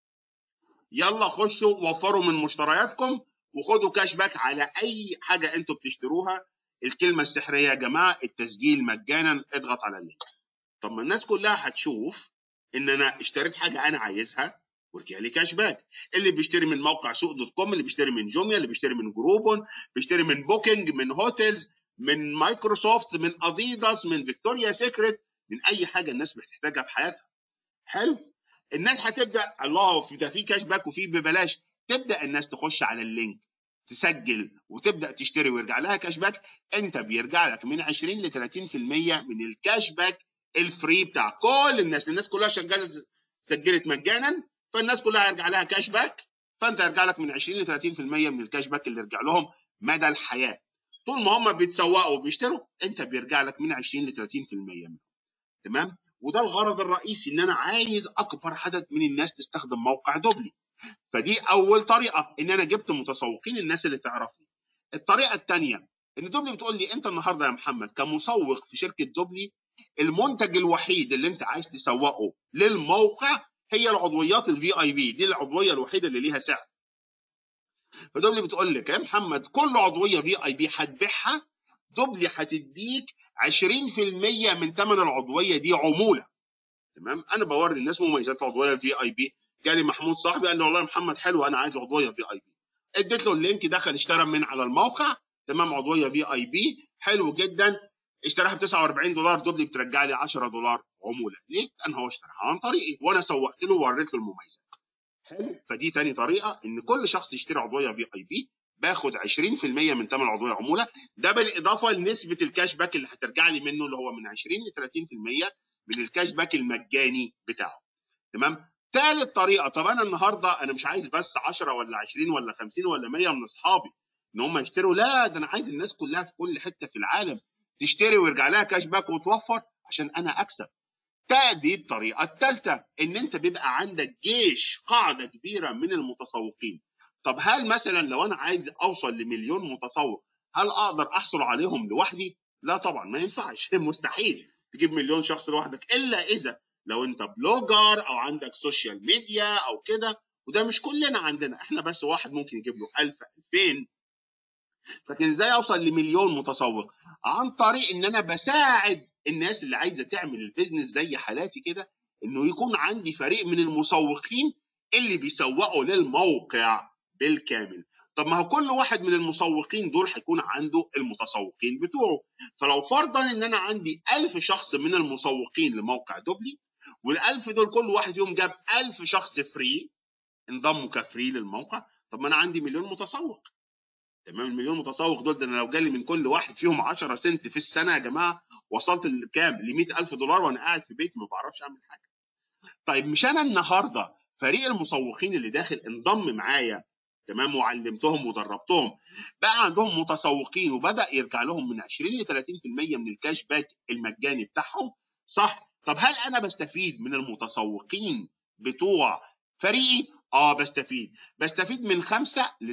يلا خشوا وفروا من مشترياتكم وخدوا كاش باك على اي حاجه انتوا بتشتروها الكلمه السحريه يا جماعه التسجيل مجانا اضغط على اللينك طب ما الناس كلها هتشوف ان انا اشتريت حاجه انا عايزها ورجع لي كاش باك اللي بيشتري من موقع سوق دوت كوم اللي بيشتري من جوميا اللي بيشتري من جروبون بيشتري من بوكينج من هوتيلز من مايكروسوفت من اديداس من فيكتوريا سيكريت من اي حاجه الناس بتحتاجها في حياتها حلو الناس هتبدا الله في ده في كاش باك وفي ببلاش تبدا الناس تخش على اللينك تسجل وتبدا تشتري ويرجع لها كاش باك انت بيرجع لك من 20 ل 30% من الكاش باك الفري بتاع كل الناس الناس كلها شغاله سجلت مجانا فالناس كلها هيرجع لها كاش باك فانت هيرجع لك من 20 ل 30% من الكاش باك اللي يرجع لهم مدى الحياه طول ما هم بيتسوقوا وبيشتروا انت بيرجع لك من 20 ل 30% منهم تمام وده الغرض الرئيسي ان انا عايز اكبر عدد من الناس تستخدم موقع دوبلي فدي اول طريقه ان انا جبت متسوقين الناس اللي تعرفني الطريقه الثانيه ان دوبلي بتقول لي انت النهارده يا محمد كمسوق في شركه دوبلي المنتج الوحيد اللي انت عايز تسوقه للموقع هي العضويات الفي اي بي دي العضويه الوحيده اللي ليها سعر فدوبلي بتقول لك يا محمد كل عضويه في اي بي هتبيعها دوبلي هتديك 20% من ثمن العضويه دي عموله تمام انا بوري الناس مميزات العضويه في اي بي جالي محمود صاحبي قال لي والله يا محمد حلو انا عايز عضويه في اي بي اديت له اللينك دخل اشترى من على الموقع تمام عضويه في اي بي حلو جدا اشتراها ب 49 دولار دوبلي بترجع لي 10 دولار عموله ليه؟ لان هو اشتراها عن طريقي وانا سوقت له ووريت له المميزات حلو فدي تاني طريقه ان كل شخص يشتري عضويه في اي بي باخد 20% من ثمن العضويه عموله ده بالاضافه لنسبه الكاش باك اللي هترجع لي منه اللي هو من 20 ل 30% من الكاش باك المجاني بتاعه تمام ثالث طريقه طب انا النهارده انا مش عايز بس 10 ولا 20 ولا 50 ولا 100 من اصحابي ان هم يشتروا لا ده انا عايز الناس كلها في كل حته في العالم تشتري ويرجع لها كاش باك وتوفر عشان انا اكسب دي الطريقه الثالثه ان انت بيبقى عندك جيش قاعده كبيره من المتسوقين طب هل مثلا لو انا عايز اوصل لمليون متسوق هل اقدر احصل عليهم لوحدي لا طبعا ما ينفعش مستحيل تجيب مليون شخص لوحدك الا اذا لو انت بلوجر او عندك سوشيال ميديا او كده وده مش كلنا عندنا احنا بس واحد ممكن يجيب له 1000 2000 لكن ازاي اوصل لمليون متسوق عن طريق ان انا بساعد الناس اللي عايزه تعمل البيزنس زي حالاتي كده انه يكون عندي فريق من المسوقين اللي بيسوقوا للموقع بالكامل طب ما هو كل واحد من المسوقين دول هيكون عنده المتسوقين بتوعه فلو فرضا ان انا عندي ألف شخص من المسوقين لموقع دوبلي والألف دول كل واحد فيهم جاب ألف شخص فري انضموا كفري للموقع طب ما انا عندي مليون متسوق تمام المليون متسوق دول ده انا لو جالي من كل واحد فيهم 10 سنت في السنه يا جماعه وصلت لكام ل 100000 دولار وانا قاعد في بيتي ما بعرفش اعمل حاجه طيب مش انا النهارده فريق المسوقين اللي داخل انضم معايا تمام وعلمتهم ودربتهم بقى عندهم متسوقين وبدا يرجع لهم من 20 ل 30% من الكاش باك المجاني بتاعهم صح طب هل انا بستفيد من المتسوقين بتوع فريقي اه بستفيد بستفيد من 5 ل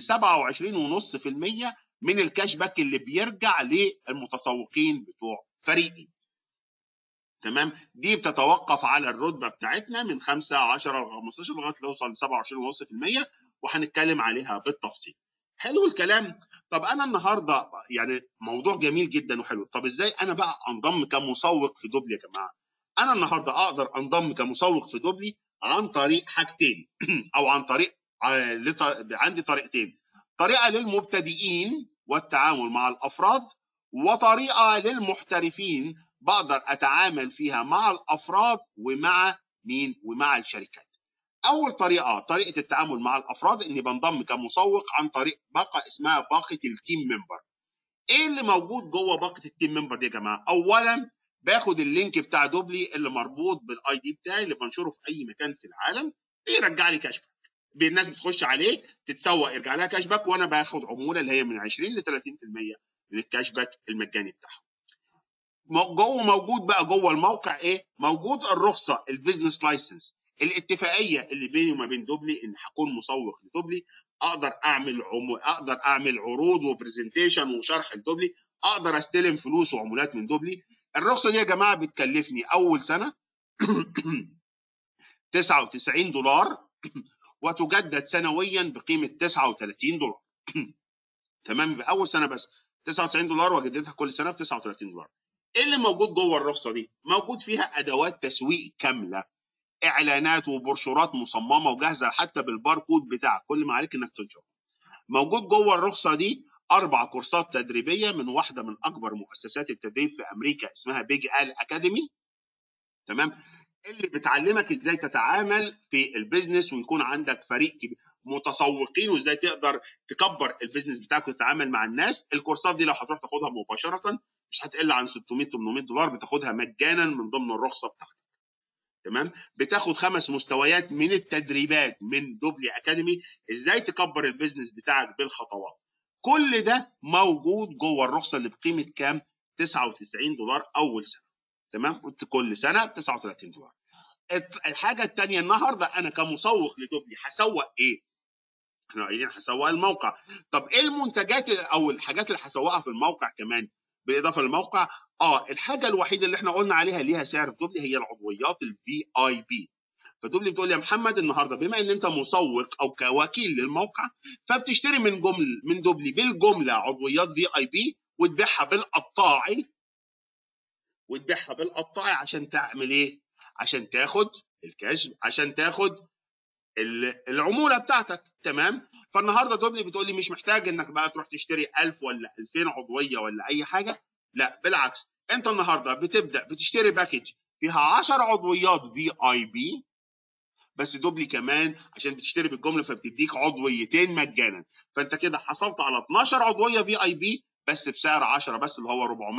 27.5% من الكاش باك اللي بيرجع للمتسوقين بتوع فريقي تمام دي بتتوقف على الرتبه بتاعتنا من 5 10 ل 15 لغايه توصل ل 27.5% وهنتكلم عليها بالتفصيل حلو الكلام طب انا النهارده يعني موضوع جميل جدا وحلو طب ازاي انا بقى انضم كمسوق في دوبلي يا جماعه انا النهارده اقدر انضم كمسوق في دوبلي عن طريق حاجتين او عن طريق عندي طريقتين طريقه للمبتدئين والتعامل مع الافراد وطريقه للمحترفين بقدر اتعامل فيها مع الافراد ومع مين ومع الشركات اول طريقه طريقه التعامل مع الافراد اني بنضم كمسوق عن طريق باقه اسمها باقه التيم ممبر ايه اللي موجود جوه باقه التيم ممبر دي يا جماعه اولا باخد اللينك بتاع دوبلي اللي مربوط بالاي دي بتاعي اللي بنشره في اي مكان في العالم يرجع لي كاش باك الناس بتخش عليه تتسوق يرجع لها كاش باك وانا باخد عموله اللي هي من 20 ل 30% من الكاش باك المجاني بتاعهم جوه موجود بقى جوه الموقع ايه موجود الرخصه البيزنس لايسنس الاتفاقيه اللي بيني وما بين دوبلي ان هكون مسوق لدوبلي اقدر اعمل عمو... اقدر اعمل عروض وبرزنتيشن وشرح لدوبلي اقدر استلم فلوس وعمولات من دوبلي الرخصه دي يا جماعه بتكلفني اول سنه 99 دولار وتجدد سنويا بقيمه 39 دولار تمام يبقى اول سنه بس 99 دولار واجددها كل سنه ب 39 دولار ايه اللي موجود جوه الرخصه دي موجود فيها ادوات تسويق كامله اعلانات وبروشورات مصممه وجاهزه حتى بالباركود بتاعك كل ما عليك انك تنشر موجود جوه الرخصه دي اربع كورسات تدريبيه من واحده من اكبر مؤسسات التدريب في امريكا اسمها بيج ال اكاديمي تمام اللي بتعلمك ازاي تتعامل في البيزنس ويكون عندك فريق كبير متسوقين وازاي تقدر تكبر البيزنس بتاعك وتتعامل مع الناس الكورسات دي لو هتروح تاخدها مباشره مش هتقل عن 600 800 دولار بتاخدها مجانا من ضمن الرخصه بتاعتك تمام بتاخد خمس مستويات من التدريبات من دوبلي اكاديمي ازاي تكبر البيزنس بتاعك بالخطوات كل ده موجود جوه الرخصه اللي بقيمه كام 99 دولار اول سنه تمام قلت كل سنه 39 دولار الحاجه الثانيه النهارده انا كمسوق لدوبلي هسوق ايه احنا قايلين هسوق الموقع طب ايه المنتجات او الحاجات اللي هسوقها في الموقع كمان بالاضافه للموقع اه الحاجه الوحيده اللي احنا قلنا عليها ليها سعر في دوبلي هي العضويات الفي اي بي فدوبلي بتقول يا محمد النهارده بما ان انت مسوق او كوكيل للموقع فبتشتري من جمل من دوبلي بالجمله عضويات في اي بي وتبيعها بالقطاعي وتبيعها بالقطاعي عشان تعمل ايه؟ عشان تاخد الكاش عشان تاخد العموله بتاعتك تمام فالنهارده دوبلي بتقول لي مش محتاج انك بقى تروح تشتري 1000 ولا 2000 عضويه ولا اي حاجه لا بالعكس انت النهارده بتبدا بتشتري باكج فيها 10 عضويات في اي بي بس دوبلي كمان عشان بتشتري بالجمله فبتديك عضويتين مجانا فانت كده حصلت على 12 عضويه في اي بي بس بسعر 10 بس اللي هو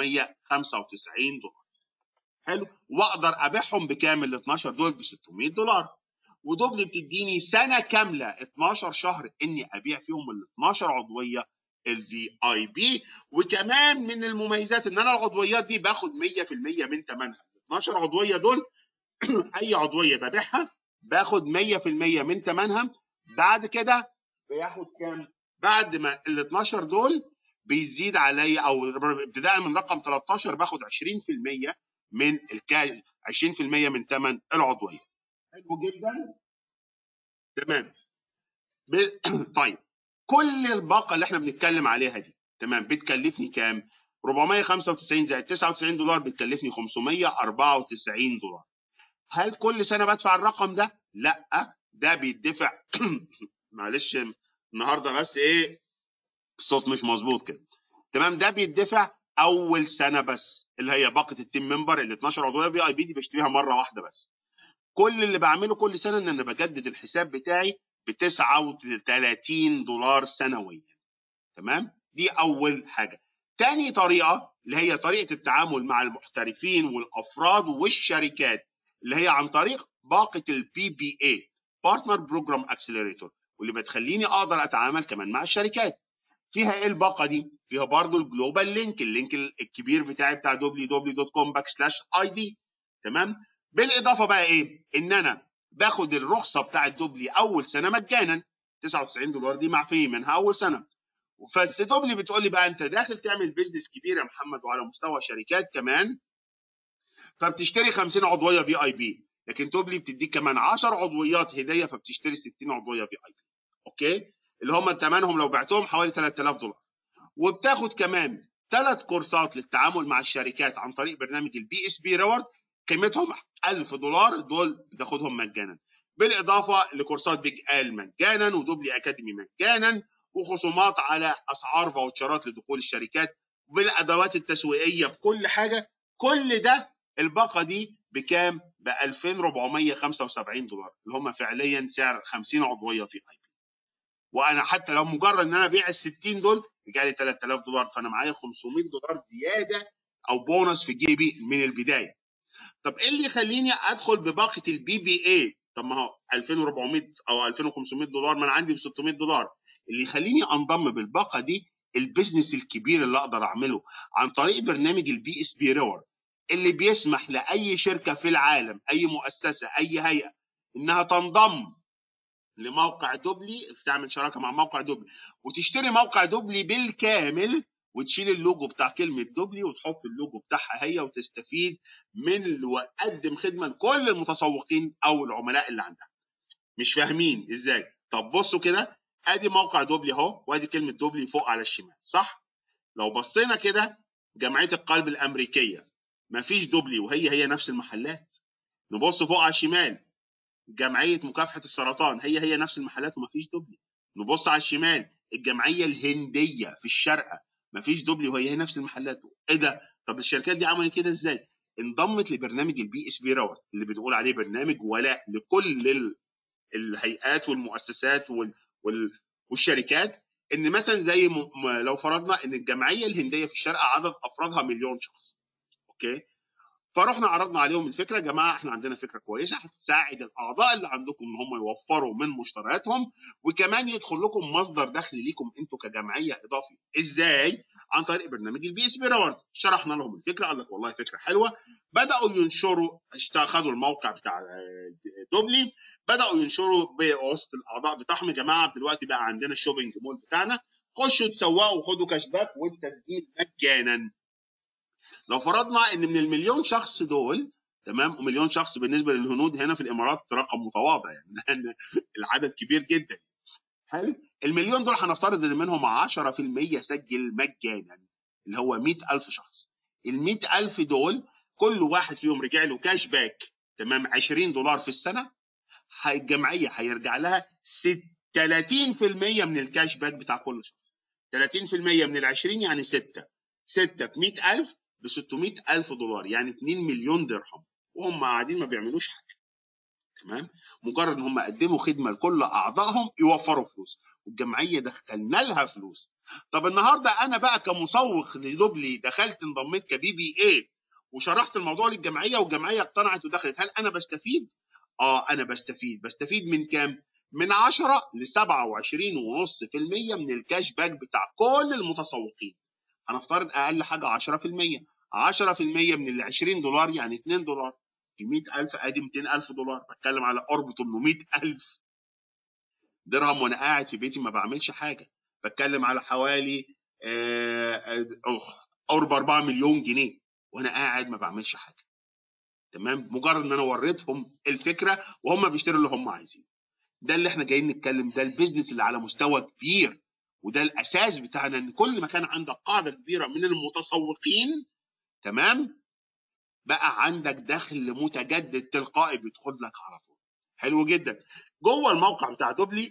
495 دولار حلو واقدر ابيعهم بكام ال 12 دول ب 600 دولار ودوبلي بتديني سنه كامله 12 شهر اني ابيع فيهم ال 12 عضويه الفي اي بي وكمان من المميزات ان انا العضويات دي باخد 100% من ثمنها 12 عضويه دول اي عضويه ببيعها باخد 100% من ثمنها بعد كده بياخد كام بعد ما ال 12 دول بيزيد عليا او ابتداء من رقم 13 باخد 20% من الكاش 20% من ثمن العضويه حلو جدا تمام ب... طيب كل الباقه اللي احنا بنتكلم عليها دي تمام بتكلفني كام 495 زائد 99 دولار بتكلفني 594 دولار هل كل سنه بدفع الرقم ده لا ده بيدفع معلش النهارده بس ايه الصوت مش مظبوط كده تمام ده بيدفع اول سنه بس اللي هي باقه التيم ممبر ال 12 عضويه في اي بي دي بشتريها مره واحده بس كل اللي بعمله كل سنه ان انا بجدد الحساب بتاعي ب 39 دولار سنويا تمام دي اول حاجه تاني طريقه اللي هي طريقه التعامل مع المحترفين والافراد والشركات اللي هي عن طريق باقه البي بي اي بارتنر بروجرام اكسلريتور واللي بتخليني اقدر اتعامل كمان مع الشركات فيها ايه الباقه دي فيها برضو الجلوبال لينك اللينك الكبير بتاعي بتاع www.com باك سلاش اي دي تمام بالاضافه بقى ايه ان انا باخد الرخصه بتاعه دوبلي اول سنه مجانا 99 دولار دي معفيه منها اول سنه بس دوبلي بتقول لي بقى انت داخل تعمل بيزنس كبير يا محمد وعلى مستوى شركات كمان فبتشتري 50 عضويه في اي بي لكن دوبلي بتديك كمان 10 عضويات هديه فبتشتري 60 عضويه في اي بي اوكي اللي هم ثمنهم لو بعتهم حوالي 3000 دولار وبتاخد كمان ثلاث كورسات للتعامل مع الشركات عن طريق برنامج البي اس بي ريورد قيمتهم 1000 دولار دول بتاخدهم مجانا بالاضافه لكورسات بيج ال مجانا ودوبلي اكاديمي مجانا وخصومات على اسعار فاوتشرات لدخول الشركات بالادوات التسويقيه بكل حاجه كل ده الباقه دي بكام؟ ب 2475 دولار اللي هم فعليا سعر 50 عضويه في اي بي وانا حتى لو مجرد ان انا ابيع ال 60 دول رجع لي 3000 دولار فانا معايا 500 دولار زياده او بونص في جيبي من البدايه طب ايه اللي يخليني ادخل بباقه البي بي اي طب ما هو 2400 او 2500 دولار ما انا عندي ب 600 دولار اللي يخليني انضم بالباقه دي البيزنس الكبير اللي اقدر اعمله عن طريق برنامج البي اس بي ريورد اللي بيسمح لاي شركه في العالم اي مؤسسه اي هيئه انها تنضم لموقع دوبلي تعمل شراكه مع موقع دوبلي وتشتري موقع دوبلي بالكامل وتشيل اللوجو بتاع كلمه دوبلي وتحط اللوجو بتاعها هي وتستفيد من وقدم خدمه لكل المتسوقين او العملاء اللي عندها مش فاهمين ازاي طب بصوا كده ادي موقع دوبلي اهو وادي كلمه دوبلي فوق على الشمال صح لو بصينا كده جمعيه القلب الامريكيه مفيش دوبلي وهي هي نفس المحلات نبص فوق على الشمال جمعيه مكافحه السرطان هي هي نفس المحلات ومفيش دوبلي نبص على الشمال الجمعيه الهنديه في الشارقه مفيش دوبلي وهي هي نفس المحلات ايه ده طب الشركات دي عملت كده ازاي انضمت لبرنامج البي اس بي راور اللي بتقول عليه برنامج ولاء لكل ال... الهيئات والمؤسسات وال... وال... والشركات ان مثلا زي م... لو فرضنا ان الجمعيه الهنديه في الشارقه عدد افرادها مليون شخص اوكي فرحنا عرضنا عليهم الفكره يا جماعه احنا عندنا فكره كويسه هتساعد الاعضاء اللي عندكم ان هم يوفروا من مشترياتهم وكمان يدخل لكم مصدر دخل ليكم انتوا كجمعيه اضافي ازاي عن طريق برنامج البي اس بي ريورد شرحنا لهم الفكره قال لك والله فكره حلوه بداوا ينشروا خدوا الموقع بتاع دوبلي بداوا ينشروا بوسط الاعضاء بتاعهم يا جماعه دلوقتي بقى عندنا الشوبينج مول بتاعنا خشوا تسوقوا وخدوا كاش باك والتسجيل مجانا لو فرضنا ان من المليون شخص دول تمام ومليون شخص بالنسبه للهنود هنا في الامارات رقم متواضع يعني لان العدد كبير جدا حلو المليون دول هنفترض ان منهم 10% سجل مجانا اللي هو 100000 شخص ال 100000 دول كل واحد فيهم رجع له كاش باك تمام 20 دولار في السنه الجمعيه هيرجع لها 30% من الكاش باك بتاع كل شخص 30% من ال 20 يعني 6 6 في 100000 ب 600 ألف دولار يعني 2 مليون درهم وهم قاعدين ما بيعملوش حاجة تمام مجرد ان هم قدموا خدمه لكل اعضائهم يوفروا فلوس والجمعيه دخلنا لها فلوس طب النهارده انا بقى كمسوق لدوبلي دخلت انضميت كبي بي اي وشرحت الموضوع للجمعيه والجمعيه اقتنعت ودخلت هل انا بستفيد اه انا بستفيد بستفيد من كام من 10 ل 27.5% من الكاش باك بتاع كل المتسوقين هنفترض اقل حاجه 10% 10% من ال 20 دولار يعني 2 دولار في 100000 ادي 200000 دولار بتكلم على قرب 800000 درهم وانا قاعد في بيتي ما بعملش حاجه بتكلم على حوالي قرب 4 مليون جنيه وانا قاعد ما بعملش حاجه تمام مجرد ان انا وريتهم الفكره وهم بيشتروا اللي هم عايزينه ده اللي احنا جايين نتكلم ده البيزنس اللي على مستوى كبير وده الاساس بتاعنا ان كل ما كان عندك قاعده كبيره من المتسوقين تمام بقى عندك دخل متجدد تلقائي بيدخل لك على طول حلو جدا جوه الموقع بتاع دوبلي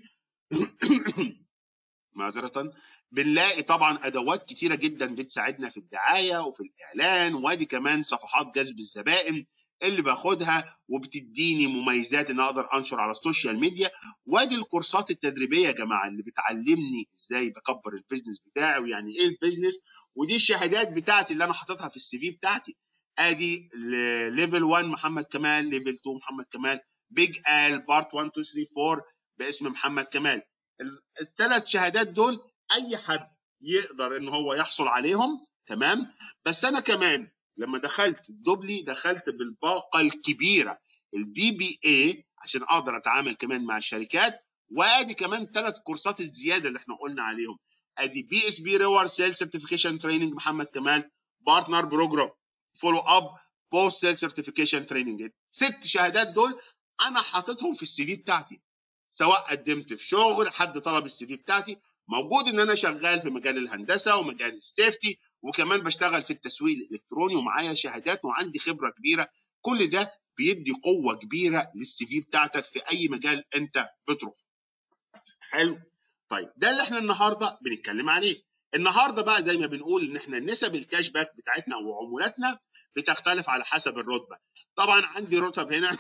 معذره بنلاقي طبعا ادوات كتيره جدا بتساعدنا في الدعايه وفي الاعلان وادي كمان صفحات جذب الزبائن اللي باخدها وبتديني مميزات ان اقدر انشر على السوشيال ميديا وادي الكورسات التدريبيه يا جماعه اللي بتعلمني ازاي بكبر البيزنس بتاعي ويعني ايه البيزنس ودي الشهادات بتاعتي اللي انا حاططها في السي في بتاعتي ادي ليفل 1 محمد كمال ليفل 2 محمد كمال بيج ال بارت 1 2 3 4 باسم محمد كمال الثلاث شهادات دول اي حد يقدر ان هو يحصل عليهم تمام بس انا كمان لما دخلت دوبلي دخلت بالباقه الكبيره البي بي اي عشان اقدر اتعامل كمان مع الشركات وادي كمان ثلاث كورسات الزياده اللي احنا قلنا عليهم ادي بي اس بي ريور سيل سيرتيفيكيشن تريننج محمد كمال بارتنر بروجرام فولو اب بوست سيل سيرتيفيكيشن تريننج ست شهادات دول انا حاططهم في السي في بتاعتي سواء قدمت في شغل حد طلب السي في بتاعتي موجود ان انا شغال في مجال الهندسه ومجال السيفتي وكمان بشتغل في التسويق الالكتروني ومعايا شهادات وعندي خبره كبيره كل ده بيدي قوه كبيره للسي في بتاعتك في اي مجال انت بتروح حلو طيب ده اللي احنا النهارده بنتكلم عليه النهارده بقى زي ما بنقول ان احنا نسب الكاش باك بتاعتنا وعمولاتنا بتختلف على حسب الرتبه طبعا عندي رتب هنا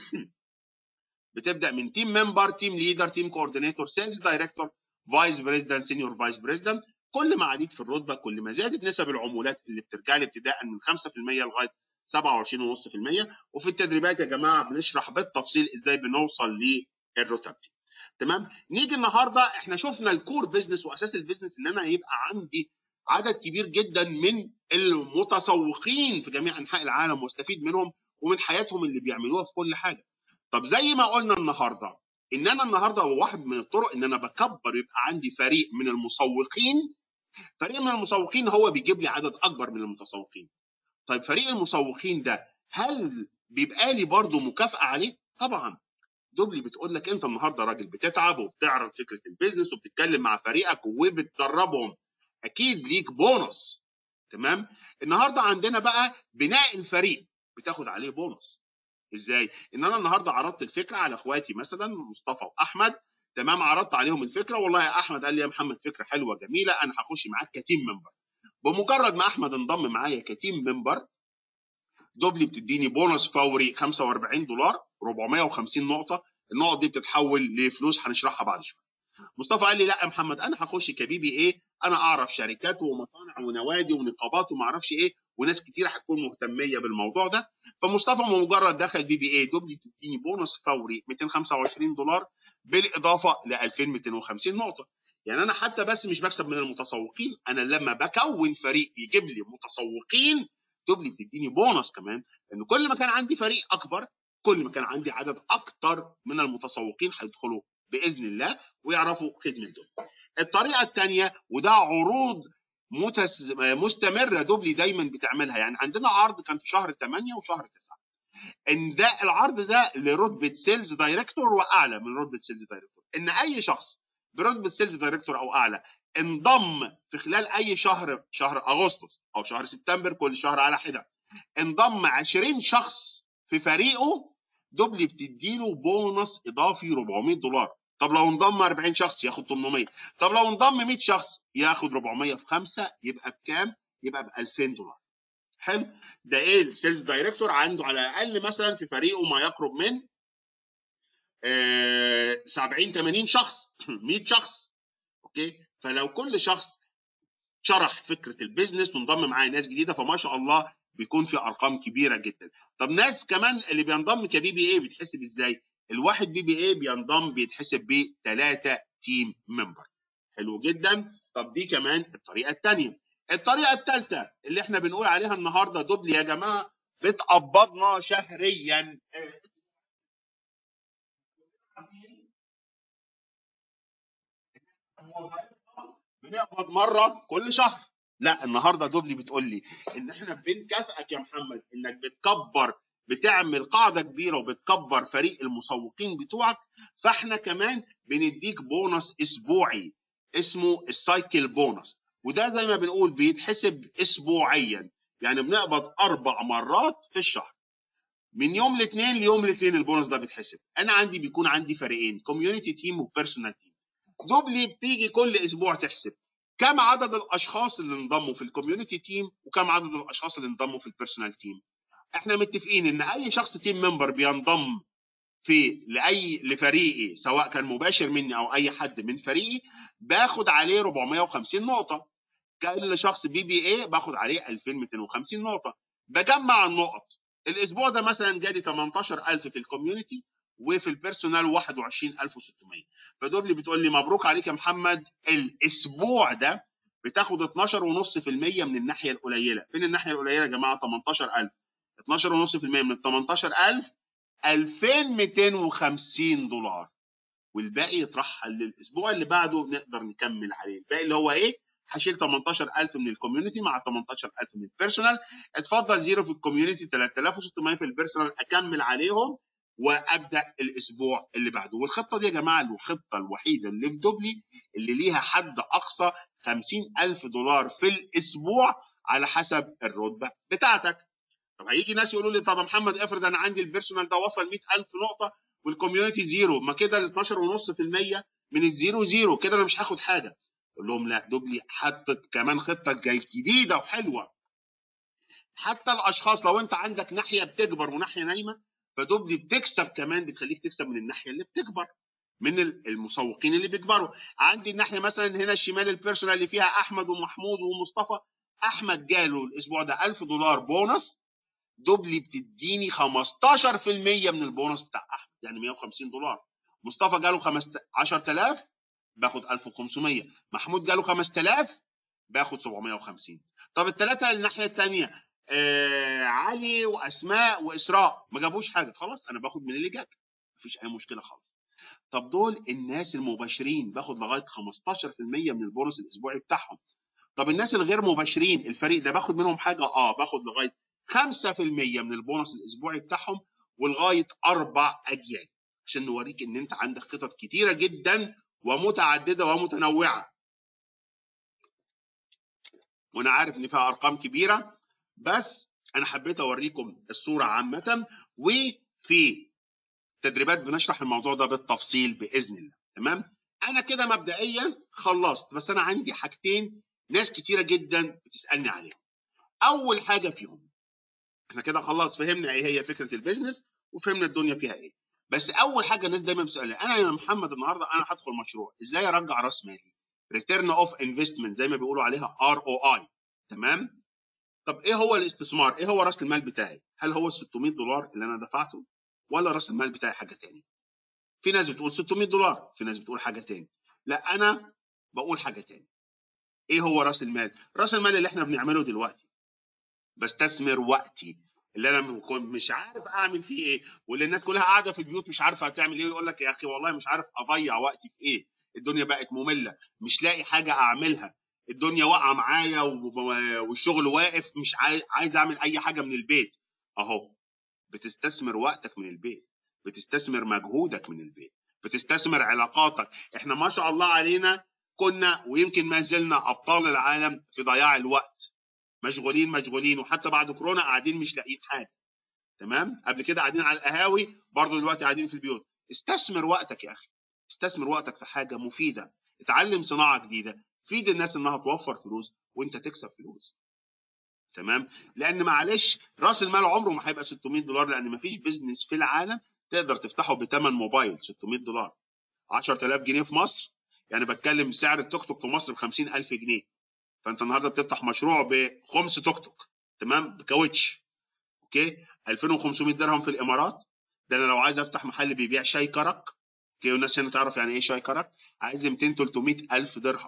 بتبدا من تيم ممبر تيم ليدر تيم كوردينيتور سيلز دايركتور فايس بريزيدنت سينيور فايس بريزيدنت كل ما عليت في الرتبه كل ما زادت نسب العمولات اللي بترجع لي ابتداء من 5% لغايه 27.5% وفي التدريبات يا جماعه بنشرح بالتفصيل ازاي بنوصل للرتب دي تمام نيجي النهارده احنا شفنا الكور بزنس واساس البزنس ان انا يبقى عندي عدد كبير جدا من المتسوقين في جميع انحاء العالم واستفيد منهم ومن حياتهم اللي بيعملوها في كل حاجه طب زي ما قلنا النهارده ان انا النهارده واحد من الطرق ان انا بكبر يبقى عندي فريق من المسوقين فريق من المسوقين هو بيجيب لي عدد اكبر من المتسوقين طيب فريق المسوقين ده هل بيبقى لي برضه مكافاه عليه طبعا دوبلي بتقول لك انت النهارده راجل بتتعب وبتعرض فكره البيزنس وبتتكلم مع فريقك وبتدربهم اكيد ليك بونص تمام النهارده عندنا بقى بناء الفريق بتاخد عليه بونص ازاي ان انا النهارده عرضت الفكره على اخواتي مثلا مصطفى واحمد تمام عرضت عليهم الفكره والله يا احمد قال لي يا محمد فكره حلوه جميله انا هخش معاك كتيم ممبر بمجرد ما احمد انضم معايا كتيم ممبر دوبلي بتديني بونص فوري 45 دولار 450 نقطه النقط دي بتتحول لفلوس هنشرحها بعد شويه مصطفى قال لي لا يا محمد انا هخش كبي بي ايه انا اعرف شركات ومصانع ونوادي ونقابات وما اعرفش ايه وناس كتير هتكون مهتميه بالموضوع ده فمصطفى مجرد دخل بي بي اي دوبلي تديني بونص فوري 225 دولار بالاضافه ل 2250 نقطه يعني انا حتى بس مش بكسب من المتسوقين انا لما بكون فريق يجيب لي متسوقين دوبلي بتديني بونص كمان لان كل ما كان عندي فريق اكبر كل ما كان عندي عدد اكتر من المتسوقين هيدخلوا باذن الله ويعرفوا خدمه دول. الطريقه الثانيه وده عروض متس... مستمره دوبلي دايما بتعملها يعني عندنا عرض كان في شهر 8 وشهر 9 ان ده العرض ده لرتبه سيلز دايركتور واعلى من رتبه سيلز دايركتور ان اي شخص برتبه سيلز دايركتور او اعلى انضم في خلال اي شهر شهر اغسطس او شهر سبتمبر كل شهر على حده انضم 20 شخص في فريقه دوبلي بتديله بونص اضافي 400 دولار طب لو انضم 40 شخص ياخد 800 طب لو انضم 100 شخص ياخد 400 في 5 يبقى بكام يبقى ب 2000 دولار حلو ده ايه السيلز دايركتور عنده على الاقل مثلا في فريقه ما يقرب من آه 70 80 شخص 100 شخص اوكي فلو كل شخص شرح فكره البيزنس وانضم معاه ناس جديده فما شاء الله بيكون في ارقام كبيره جدا طب ناس كمان اللي بينضم كبي بي اي بيتحسب ازاي الواحد بي بي اي بينضم بيتحسب بثلاثه تيم ممبر حلو جدا طب دي كمان الطريقه الثانيه الطريقه الثالثه اللي احنا بنقول عليها النهارده دوبل يا جماعه بتقبضنا شهريا بنقبض مره كل شهر لا النهارده دوبلي بتقول لي ان احنا بنكافئك يا محمد انك بتكبر بتعمل قاعده كبيره وبتكبر فريق المسوقين بتوعك فاحنا كمان بنديك بونص اسبوعي اسمه السايكل بونص وده زي ما بنقول بيتحسب اسبوعيا يعني بنقبض اربع مرات في الشهر من يوم الاثنين ليوم الاثنين البونص ده بيتحسب انا عندي بيكون عندي فريقين كوميونتي تيم وبيرسونال تيم دوبلي بتيجي كل اسبوع تحسب كم عدد الاشخاص اللي انضموا في الكوميونتي تيم وكم عدد الاشخاص اللي انضموا في البيرسونال تيم احنا متفقين ان اي شخص تيم ممبر بينضم في لاي لفريقي سواء كان مباشر مني او اي حد من فريقي باخد عليه 450 نقطه كان شخص بي بي اي باخد عليه 2250 نقطه بجمع النقط الاسبوع ده مثلا جالي 18000 في الكوميونتي وفي البيرسونال 21600 فدوبلي بتقول لي مبروك عليك يا محمد الاسبوع ده بتاخد 12.5% من الناحيه القليله فين الناحيه القليله يا جماعه 18000 12.5% من ال 18000 2250 دولار والباقي يترحل للاسبوع اللي بعده نقدر نكمل عليه الباقي اللي هو ايه هشيل 18000 من الكوميونتي مع 18000 من البيرسونال اتفضل زيرو في الكوميونتي 3600 في البيرسونال اكمل عليهم وابدا الاسبوع اللي بعده والخطه دي يا جماعه الخطه الوحيده اللي في دوبلي اللي ليها حد اقصى 50000 دولار في الاسبوع على حسب الرتبه بتاعتك طب هيجي ناس يقولوا لي طب يا محمد افرض انا عندي البيرسونال ده وصل 100000 نقطه والكوميونتي زيرو ما كده ال 12.5% من الزيرو زيرو كده انا مش هاخد حاجه اقول لهم لا دوبلي حطت كمان خطه جاي جديده وحلوه حتى الاشخاص لو انت عندك ناحيه بتكبر وناحيه نايمه فدوبلي بتكسب كمان بتخليك تكسب من الناحيه اللي بتكبر من المسوقين اللي بيكبروا عندي الناحيه مثلا هنا الشمال البيرسونال اللي فيها احمد ومحمود ومصطفى احمد جاله الاسبوع ده 1000 دولار بونص دوبلي بتديني 15% من البونص بتاع احمد يعني 150 دولار مصطفى جاله 10000 باخد 1500 محمود جاله 5000 باخد 750 طب الثلاثه الناحيه الثانيه آه علي واسماء واسراء ما جابوش حاجه خلاص انا باخد من اللي جاب مفيش اي مشكله خالص طب دول الناس المباشرين باخد لغايه 15% من البونص الاسبوعي بتاعهم طب الناس الغير مباشرين الفريق ده باخد منهم حاجه اه باخد لغايه 5% من البونص الاسبوعي بتاعهم ولغايه اربع اجيال عشان نوريك ان انت عندك خطط كتيره جدا ومتعدده ومتنوعه وانا عارف ان فيها ارقام كبيره بس انا حبيت اوريكم الصوره عامه وفي تدريبات بنشرح الموضوع ده بالتفصيل باذن الله تمام انا كده مبدئيا خلصت بس انا عندي حاجتين ناس كتيره جدا بتسالني عليهم اول حاجه فيهم احنا كده خلاص فهمنا ايه هي فكره البيزنس وفهمنا الدنيا فيها ايه بس اول حاجه الناس دايما بتسالني انا يا محمد النهارده انا هدخل مشروع ازاي ارجع راس مالي ريتيرن اوف انفستمنت زي ما بيقولوا عليها ار او اي تمام طب ايه هو الاستثمار ايه هو راس المال بتاعي هل هو ال 600 دولار اللي انا دفعته ولا راس المال بتاعي حاجه تاني في ناس بتقول 600 دولار في ناس بتقول حاجه تاني لا انا بقول حاجه تاني ايه هو راس المال راس المال اللي احنا بنعمله دلوقتي بستثمر وقتي اللي انا مش عارف اعمل فيه ايه واللي الناس كلها قاعده في البيوت مش عارفه هتعمل ايه ويقول لك يا اخي والله مش عارف اضيع وقتي في ايه الدنيا بقت ممله مش لاقي حاجه اعملها الدنيا واقعه معايا والشغل واقف مش عايز اعمل اي حاجه من البيت اهو بتستثمر وقتك من البيت بتستثمر مجهودك من البيت بتستثمر علاقاتك احنا ما شاء الله علينا كنا ويمكن ما زلنا ابطال العالم في ضياع الوقت مشغولين مشغولين وحتى بعد كورونا قاعدين مش لاقيين حاجه تمام قبل كده قاعدين على القهاوي برضه دلوقتي قاعدين في البيوت استثمر وقتك يا اخي استثمر وقتك في حاجه مفيده اتعلم صناعه جديده فيد الناس انها توفر فلوس وانت تكسب فلوس تمام لان معلش راس المال عمره ما هيبقى 600 دولار لان ما فيش بيزنس في العالم تقدر تفتحه بثمن موبايل 600 دولار 10000 جنيه في مصر يعني بتكلم سعر التوك توك في مصر ب 50000 جنيه فانت النهارده بتفتح مشروع بخمس توك توك تمام بكاوتش اوكي 2500 درهم في الامارات ده انا لو عايز افتح محل بيبيع شاي كرك اوكي والناس هنا تعرف يعني ايه شاي كرك عايز لي 200 300 الف درهم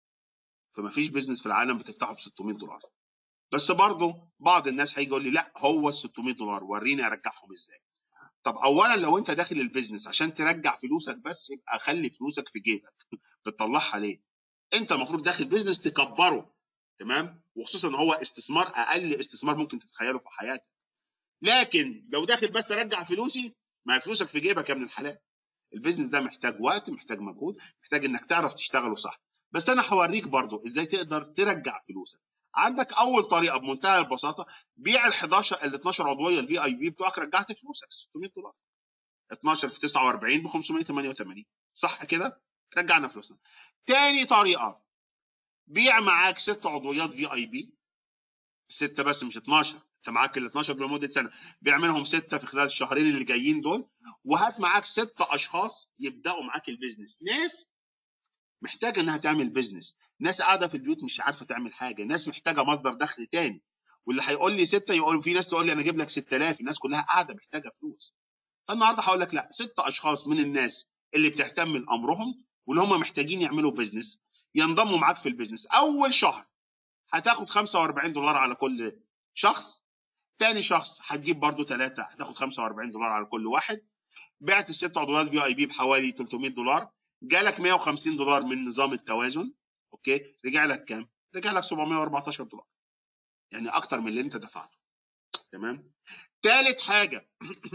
فما فيش بيزنس في العالم بتفتحه ب 600 دولار بس برضه بعض الناس هيجي يقول لي لا هو ال 600 دولار وريني ارجعهم ازاي طب اولا لو انت داخل البيزنس عشان ترجع فلوسك بس يبقى خلي فلوسك في جيبك بتطلعها ليه انت المفروض داخل بيزنس تكبره تمام وخصوصا ان هو استثمار اقل استثمار ممكن تتخيله في حياتك لكن لو داخل بس ارجع فلوسي ما فلوسك في جيبك يا ابن الحلال البيزنس ده محتاج وقت محتاج مجهود محتاج انك تعرف تشتغله صح بس انا هوريك برضو ازاي تقدر ترجع فلوسك عندك اول طريقه بمنتهى البساطه بيع ال 11 ال 12 عضويه الفي اي بي بتوعك رجعت فلوسك 600 دولار 12 في 49 ب 588 صح كده رجعنا فلوسنا تاني طريقه بيع معاك ست عضويات في اي بي ستة بس مش 12 انت معاك ال 12 لمده سنه بيع منهم سته في خلال الشهرين اللي جايين دول وهات معاك ست اشخاص يبداوا معاك البيزنس ناس محتاجه انها تعمل بيزنس ناس قاعده في البيوت مش عارفه تعمل حاجه ناس محتاجه مصدر دخل تاني واللي هيقول لي سته يقول في ناس تقول لي انا اجيب لك 6000 الناس كلها قاعده محتاجه فلوس فالنهارده هقول لك لا ست اشخاص من الناس اللي بتهتم من امرهم واللي هم محتاجين يعملوا بيزنس ينضموا معاك في البيزنس اول شهر هتاخد 45 دولار على كل شخص تاني شخص هتجيب برضو ثلاثة هتاخد 45 دولار على كل واحد بعت الست عضويات في اي بي بحوالي 300 دولار جالك 150 دولار من نظام التوازن اوكي رجع لك كام؟ رجع لك 714 دولار يعني اكتر من اللي انت دفعته تمام؟ ثالث حاجة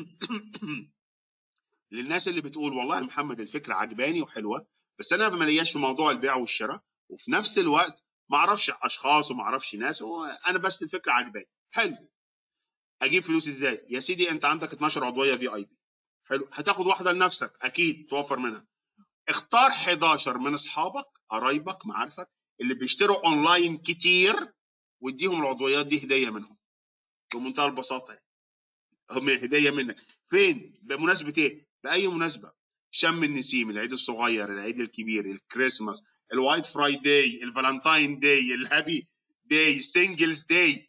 للناس اللي بتقول والله يا محمد الفكرة عجباني وحلوة بس انا مالياش في موضوع البيع والشراء وفي نفس الوقت ما اعرفش اشخاص وما اعرفش ناس وانا بس الفكره عجباني حلو اجيب فلوس ازاي يا سيدي انت عندك 12 عضويه في اي بي حلو هتاخد واحده لنفسك اكيد توفر منها اختار 11 من اصحابك قرايبك معارفك اللي بيشتروا اونلاين كتير واديهم العضويات دي هديه منهم بمنتهى البساطه يعني هم هديه منك فين بمناسبه ايه باي مناسبه شم النسيم العيد الصغير العيد الكبير الكريسماس الوايت فرايداي الفالنتاين داي الهابي داي سنجلز داي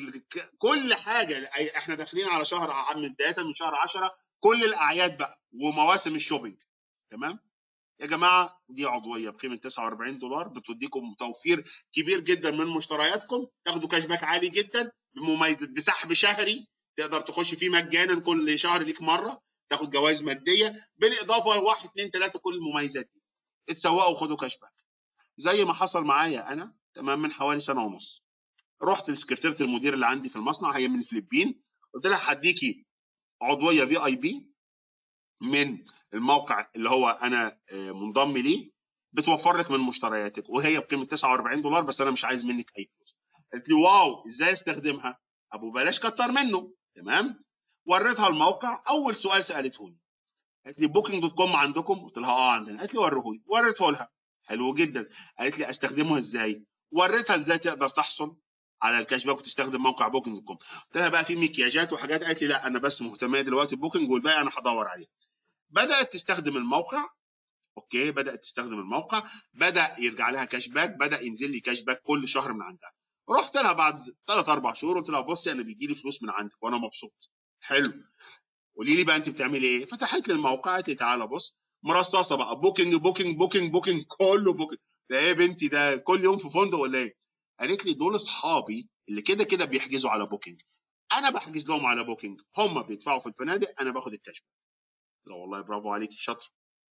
كل حاجه احنا داخلين على شهر من بدايه من شهر 10 كل الاعياد بقى ومواسم الشوبينج تمام يا جماعه دي عضويه بقيمه 49 دولار بتديكم توفير كبير جدا من مشترياتكم تاخدوا كاش باك عالي جدا بمميزه بسحب شهري تقدر تخش فيه مجانا كل شهر ليك مره تاخد جوائز ماديه بالاضافه لواحد اثنين ثلاثه كل المميزات دي اتسوقوا وخدوا كاش باك زي ما حصل معايا انا تمام من حوالي سنه ونص رحت لسكرتيره المدير اللي عندي في المصنع هي من الفلبين قلت لها هديكي عضويه في اي بي من الموقع اللي هو انا آه، منضم ليه بتوفر لك من مشترياتك وهي بقيمه 49 دولار بس انا مش عايز منك اي فلوس قالت لي واو ازاي استخدمها ابو بلاش كتر منه تمام وريتها الموقع اول سؤال سالته لي قالت لي بوكينج دوت كوم عندكم قلت لها اه عندنا قالت لي وريه لي وريته لها حلو جدا قالت لي استخدمه ازاي وريتها ازاي تقدر تحصل على الكاش باك وتستخدم موقع بوكينج دوت كوم قلت لها بقى في مكياجات وحاجات قالت لي لا انا بس مهتمه دلوقتي بوكينج والباقي انا هدور عليه بدات تستخدم الموقع اوكي بدات تستخدم الموقع بدا يرجع لها كاش باك بدا ينزل لي كاش باك كل شهر من عندها رحت لها بعد ثلاث اربع شهور قلت لها بصي انا بيجي لي فلوس من عندك وانا مبسوط حلو قولي لي بقى انت بتعملي ايه فتحت لي الموقع قالت لي تعالى بص مرصصه بقى بوكينج بوكينج بوكينج بوكينج كله بوكينج ده ايه بنتي ده كل يوم في فندق ولا ايه قالت لي دول اصحابي اللي كده كده بيحجزوا على بوكينج انا بحجز لهم على بوكينج هم بيدفعوا في الفنادق انا باخد الكاش لا والله برافو عليكي شاطر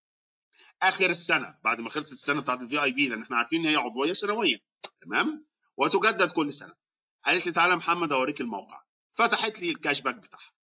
اخر السنه بعد ما خلصت السنه بتاعت الفي اي بي لان احنا عارفين ان هي عضويه سنويه تمام وتجدد كل سنه قالت لي تعالى محمد اوريك الموقع فتحت لي الكاش باك بتاعها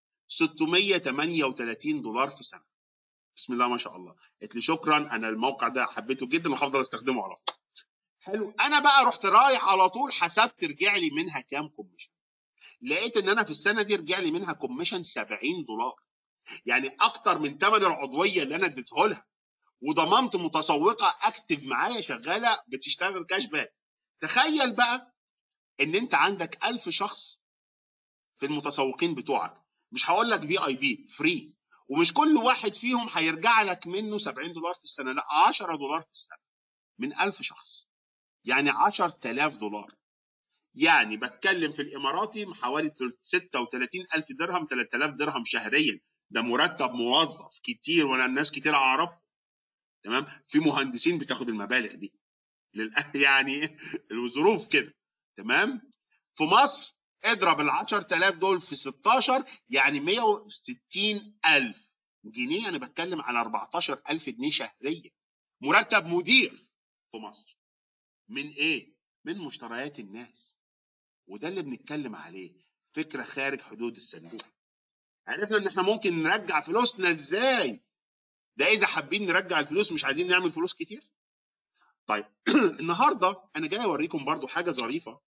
638 دولار في سنه بسم الله ما شاء الله قالت لي شكرا انا الموقع ده حبيته جدا وهفضل استخدمه على طول حلو انا بقى رحت رايح على طول حسبت رجع لي منها كام كوميشن لقيت ان انا في السنه دي رجع لي منها كوميشن 70 دولار يعني اكتر من ثمن العضويه اللي انا اديته لها وضمنت متسوقه اكتف معايا شغاله بتشتغل كاش باك تخيل بقى ان انت عندك 1000 شخص في المتسوقين بتوعك مش هقول لك في اي بي فري ومش كل واحد فيهم هيرجع لك منه 70 دولار في السنه لا 10 دولار في السنه من 1000 شخص يعني 10000 دولار يعني بتكلم في الاماراتي حوالي 36000 درهم 3000 درهم شهريا ده مرتب موظف كتير وانا الناس كتير اعرفهم تمام في مهندسين بتاخد المبالغ دي يعني الظروف كده تمام في مصر اضرب ال 10000 دول في 16 يعني 160000 جنيه انا بتكلم على 14000 جنيه شهريا مرتب مدير في مصر من ايه من مشتريات الناس وده اللي بنتكلم عليه فكره خارج حدود الصندوق عرفنا ان احنا ممكن نرجع فلوسنا ازاي ده اذا حابين نرجع الفلوس مش عايزين نعمل فلوس كتير طيب النهارده انا جاي اوريكم برضو حاجه ظريفه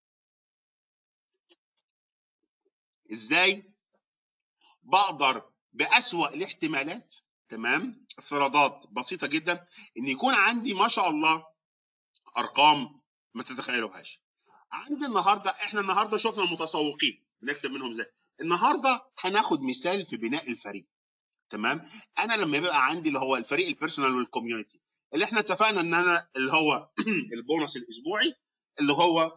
ازاي بقدر باسوا الاحتمالات تمام افتراضات بسيطه جدا ان يكون عندي ما شاء الله ارقام ما تتخيلوهاش عندي النهارده احنا النهارده شفنا المتسوقين بنكسب منهم ازاي النهارده هناخد مثال في بناء الفريق تمام انا لما يبقى عندي اللي هو الفريق البيرسونال والكوميونتي اللي احنا اتفقنا ان انا اللي هو البونص الاسبوعي اللي هو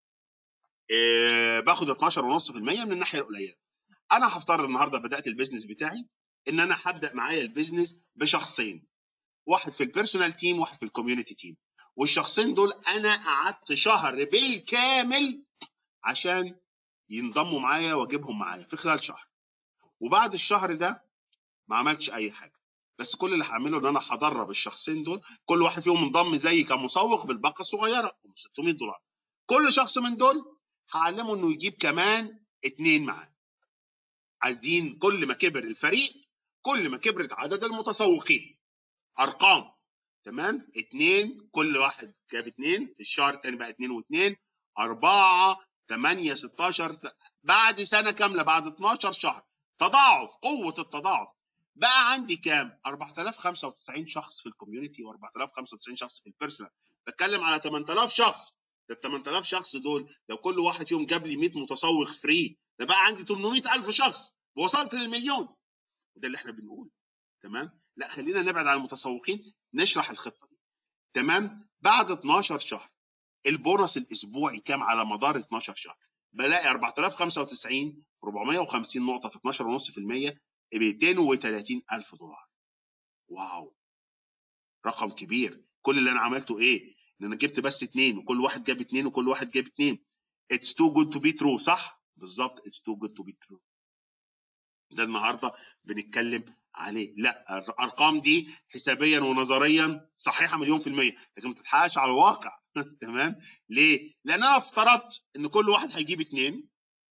إيه باخد 12.5% من الناحيه القليله انا هفترض النهارده بدات البيزنس بتاعي ان انا هبدا معايا البيزنس بشخصين واحد في البيرسونال تيم واحد في الكوميونتي تيم والشخصين دول انا قعدت شهر بالكامل عشان ينضموا معايا واجيبهم معايا في خلال شهر وبعد الشهر ده ما عملتش اي حاجه بس كل اللي هعمله ان انا هدرب الشخصين دول كل واحد فيهم منضم زي كمسوق بالباقه الصغيره 600 دولار كل شخص من دول هعلمه انه يجيب كمان اتنين معاه عايزين كل ما كبر الفريق كل ما كبرت عدد المتسوقين ارقام تمام اتنين كل واحد جاب اتنين في الشهر الثاني بقى اتنين واتنين اربعه 8 16 بعد سنه كامله بعد 12 شهر تضاعف قوه التضاعف بقى عندي كام 4095 شخص في الكوميونتي و4095 شخص في البيرسونال بتكلم على 8000 شخص ده ال 8000 شخص دول لو كل واحد فيهم جاب لي 100 متسوق فري ده بقى عندي 800000 شخص وصلت للمليون وده اللي احنا بنقوله تمام لا خلينا نبعد عن المتسوقين نشرح الخطه دي تمام بعد 12 شهر البونص الاسبوعي كام على مدار 12 شهر بلاقي 4095 450 نقطه في 12.5% ب 230 الف دولار واو رقم كبير كل اللي انا عملته ايه ان انا جبت بس اثنين وكل واحد جاب اثنين وكل واحد جاب اثنين اتس تو جود تو بي ترو صح بالظبط اتس تو جود تو بي ترو ده النهارده بنتكلم عليه لا الارقام دي حسابيا ونظريا صحيحه مليون في الميه لكن ما تتحققش على الواقع تمام ليه لان انا افترضت ان كل واحد هيجيب اثنين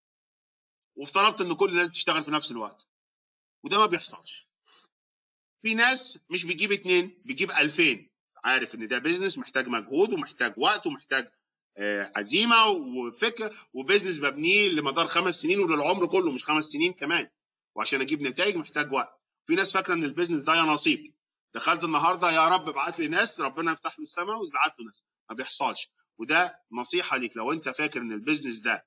وافترضت ان كل الناس بتشتغل في نفس الوقت وده ما بيحصلش في ناس مش بيجيب اثنين بيجيب 2000 عارف ان ده بيزنس محتاج مجهود ومحتاج وقت ومحتاج آه عزيمه وفكره وبيزنس ببنيه لمدار خمس سنين وللعمر كله مش خمس سنين كمان وعشان اجيب نتائج محتاج وقت في ناس فاكره ان البيزنس ده يا نصيب دخلت النهارده يا رب ابعت لي ناس ربنا يفتح له السماء ويبعت له ناس ما بيحصلش وده نصيحه ليك لو انت فاكر ان البيزنس ده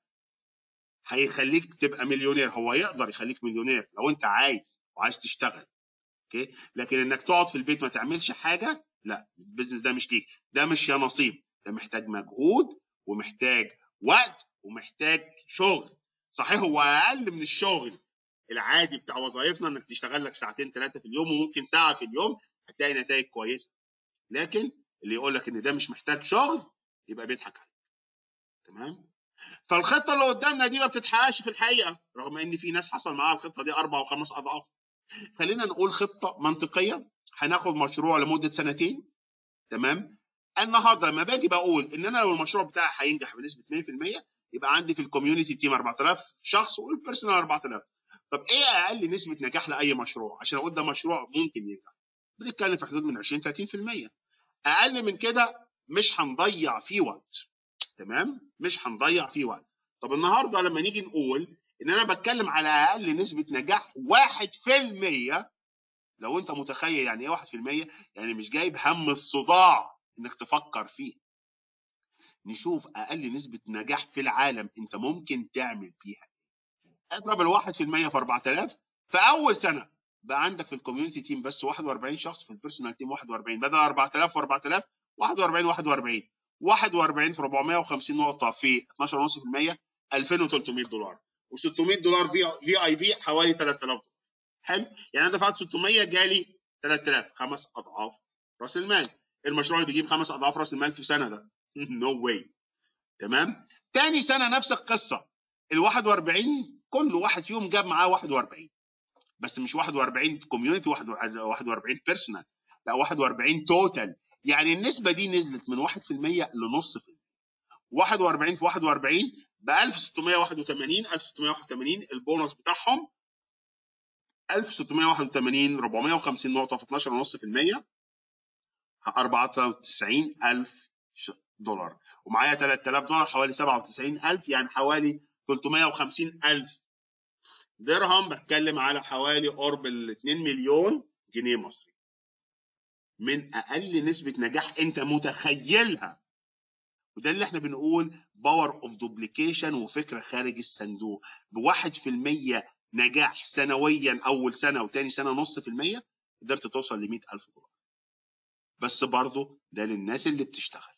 هيخليك تبقى مليونير هو يقدر يخليك مليونير لو انت عايز وعايز تشتغل اوكي لكن انك تقعد في البيت ما تعملش حاجه لا البيزنس ده مش ليك ده مش يا نصيب ده محتاج مجهود ومحتاج وقت ومحتاج شغل صحيح هو اقل من الشغل العادي بتاع وظائفنا انك تشتغل لك ساعتين ثلاثه في اليوم وممكن ساعه في اليوم هتلاقي نتائج كويسه لكن اللي يقول لك ان ده مش محتاج شغل يبقى بيضحك عليك تمام فالخطه اللي قدامنا دي ما بتتحققش في الحقيقه رغم ان في ناس حصل معاها الخطه دي اربع وخمس اضعاف خلينا نقول خطه منطقيه هناخد مشروع لمده سنتين تمام النهارده لما باجي بقول ان انا لو المشروع بتاعي هينجح بنسبه 100% يبقى عندي في الكوميونتي تيم 4000 شخص والبيرسونال 4000 طب ايه اقل نسبه نجاح لاي مشروع عشان اقول ده مشروع ممكن ينجح بنتكلم في حدود من 20 30% اقل من كده مش هنضيع فيه وقت تمام مش هنضيع فيه وقت طب النهارده لما نيجي نقول ان انا بتكلم على اقل نسبه نجاح 1% لو انت متخيل يعني ايه 1% يعني مش جايب هم الصداع انك تفكر فيه نشوف اقل نسبه نجاح في العالم انت ممكن تعمل فيها اضرب ال 1% في 4000 في اول سنه بقى عندك في الكوميونتي تيم بس 41 شخص في البيرسونال تيم 41 بدل 4000 و4000 41 41 41 في 450 نقطه في 12.5% 2300 دولار و600 دولار في في اي بي حوالي 3000 دولار حلو يعني انا دفعت 600 جالي 3000 خمس اضعاف راس المال المشروع اللي بيجيب خمس اضعاف راس المال في سنه ده نو no واي تمام تاني سنه نفس القصه ال 41 كل واحد فيهم جاب معاه 41 بس مش 41 كوميونتي 41 بيرسونال لا 41 توتال يعني النسبه دي نزلت من 1% لنص في المية 41 في 41 ب 1681 1681 البونص بتاعهم 1681 450 نقطة في 12.5% 94000 دولار ومعايا 3000 دولار حوالي 97000 يعني حوالي 350000 درهم بتكلم على حوالي قرب ال 2 مليون جنيه مصري من اقل نسبه نجاح انت متخيلها وده اللي احنا بنقول باور اوف دوبليكيشن وفكره خارج الصندوق بواحد في المية نجاح سنويا اول سنه وتاني سنه نص في المية قدرت توصل ل ألف دولار بس برضه ده للناس اللي بتشتغل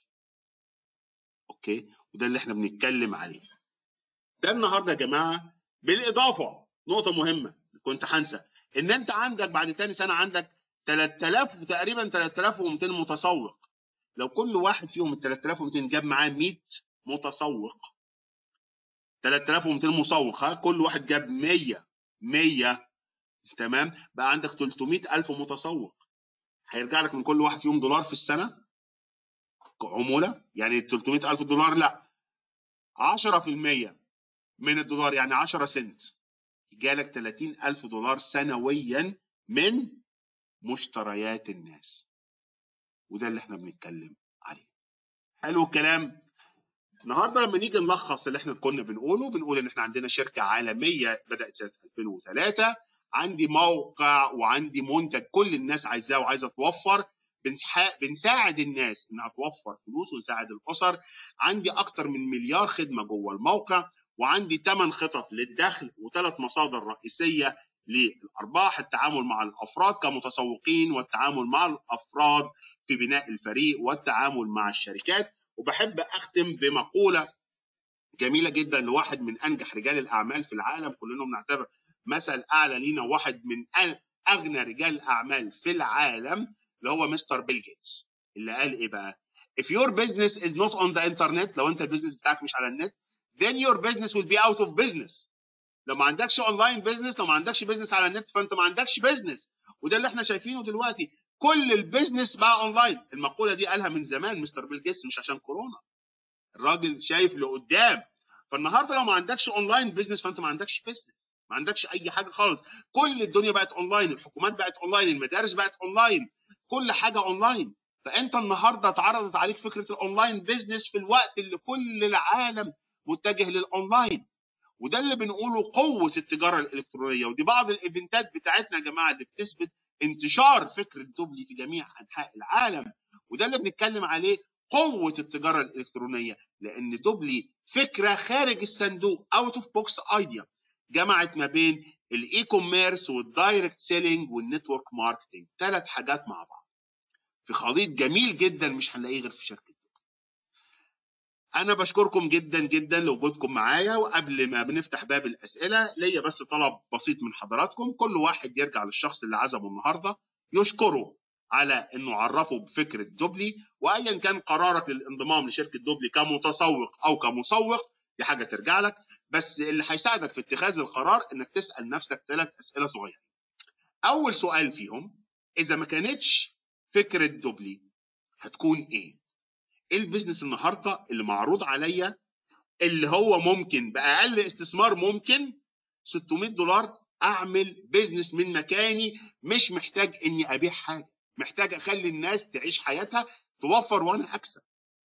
اوكي وده اللي احنا بنتكلم عليه ده النهارده يا جماعه بالاضافه نقطه مهمه كنت هنسى ان انت عندك بعد تاني سنه عندك 3000 تقريبا 3200 متسوق لو كل واحد فيهم ال 3200 جاب معاه 100 متسوق 3200 مسوق ها كل واحد جاب 100 100 تمام بقى عندك 300000 متسوق هيرجع لك من كل واحد فيهم دولار في السنه عموله يعني 300000 دولار لا 10% من الدولار يعني 10 سنت جالك 30000 دولار سنويا من مشتريات الناس وده اللي احنا بنتكلم عليه حلو الكلام النهارده لما نيجي نلخص اللي احنا كنا بنقوله بنقول ان احنا عندنا شركه عالميه بدات سنه 2003 عندي موقع وعندي منتج كل الناس عايزاه وعايزه توفر بنساعد الناس انها توفر فلوس ونساعد الاسر عندي اكتر من مليار خدمه جوه الموقع وعندي ثمان خطط للدخل وثلاث مصادر رئيسيه للارباح التعامل مع الافراد كمتسوقين والتعامل مع الافراد في بناء الفريق والتعامل مع الشركات وبحب اختم بمقوله جميله جدا لواحد من انجح رجال الاعمال في العالم كلنا بنعتبر مثل اعلى لينا واحد من اغنى رجال الاعمال في العالم اللي هو مستر بيل جيتس اللي قال ايه بقى if your business is not on the internet لو انت البيزنس بتاعك مش على النت then your business will be out of business لو ما عندكش اونلاين بيزنس لو ما عندكش بيزنس على النت فانت ما عندكش بيزنس وده اللي احنا شايفينه دلوقتي كل البيزنس بقى اونلاين المقوله دي قالها من زمان مستر بيل جيتس مش عشان كورونا الراجل شايف لقدام فالنهارده لو ما عندكش اونلاين بيزنس فانت ما عندكش بيزنس ما عندكش اي حاجه خالص كل الدنيا بقت اونلاين الحكومات بقت اونلاين المدارس بقت اونلاين كل حاجه اونلاين فانت النهارده اتعرضت عليك فكره الاونلاين بيزنس في الوقت اللي كل العالم متجه للاونلاين وده اللي بنقوله قوه التجاره الالكترونيه ودي بعض الايفنتات بتاعتنا يا جماعه اللي بتثبت انتشار فكره دوبلي في جميع انحاء العالم وده اللي بنتكلم عليه قوه التجاره الالكترونيه لان دوبلي فكره خارج الصندوق اوت اوف بوكس ايديا جمعت ما بين الاي كوميرس والدايركت سيلينج والنتورك ماركتنج ثلاث حاجات مع بعض في خليط جميل جدا مش هنلاقيه غير في شركه انا بشكركم جدا جدا لوجودكم معايا وقبل ما بنفتح باب الاسئله ليا بس طلب بسيط من حضراتكم كل واحد يرجع للشخص اللي عزمه النهارده يشكره على انه عرفه بفكره دوبلي وايا كان قرارك للانضمام لشركه دوبلي كمتسوق او كمسوق دي حاجه ترجع لك بس اللي هيساعدك في اتخاذ القرار انك تسال نفسك ثلاث اسئله صغيره اول سؤال فيهم اذا ما كانتش فكره دوبلي هتكون ايه ايه البيزنس النهارده اللي معروض عليا اللي هو ممكن باقل استثمار ممكن 600 دولار اعمل بيزنس من مكاني مش محتاج اني ابيع حاجه محتاج اخلي الناس تعيش حياتها توفر وانا اكسب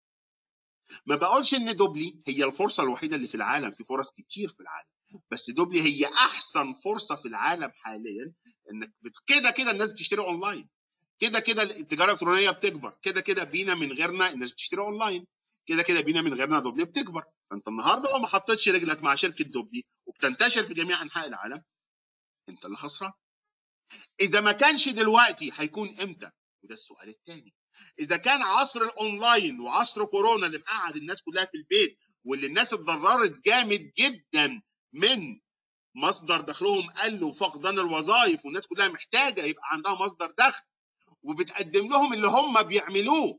ما بقولش ان دوبلي هي الفرصه الوحيده اللي في العالم في فرص كتير في العالم بس دوبلي هي احسن فرصه في العالم حاليا انك كده كده الناس بتشتري اونلاين كده كده التجاره الالكترونيه بتكبر كده كده بينا من غيرنا الناس بتشتري اونلاين كده كده بينا من غيرنا دوبلي بتكبر فانت النهارده لو ما حطيتش رجلك مع شركه دوبلي وبتنتشر في جميع انحاء العالم انت اللي خسران اذا ما كانش دلوقتي هيكون امتى وده السؤال الثاني اذا كان عصر الاونلاين وعصر كورونا اللي مقعد الناس كلها في البيت واللي الناس اتضررت جامد جدا من مصدر دخلهم قل وفقدان الوظائف والناس كلها محتاجه يبقى عندها مصدر دخل وبتقدم لهم اللي هم بيعملوه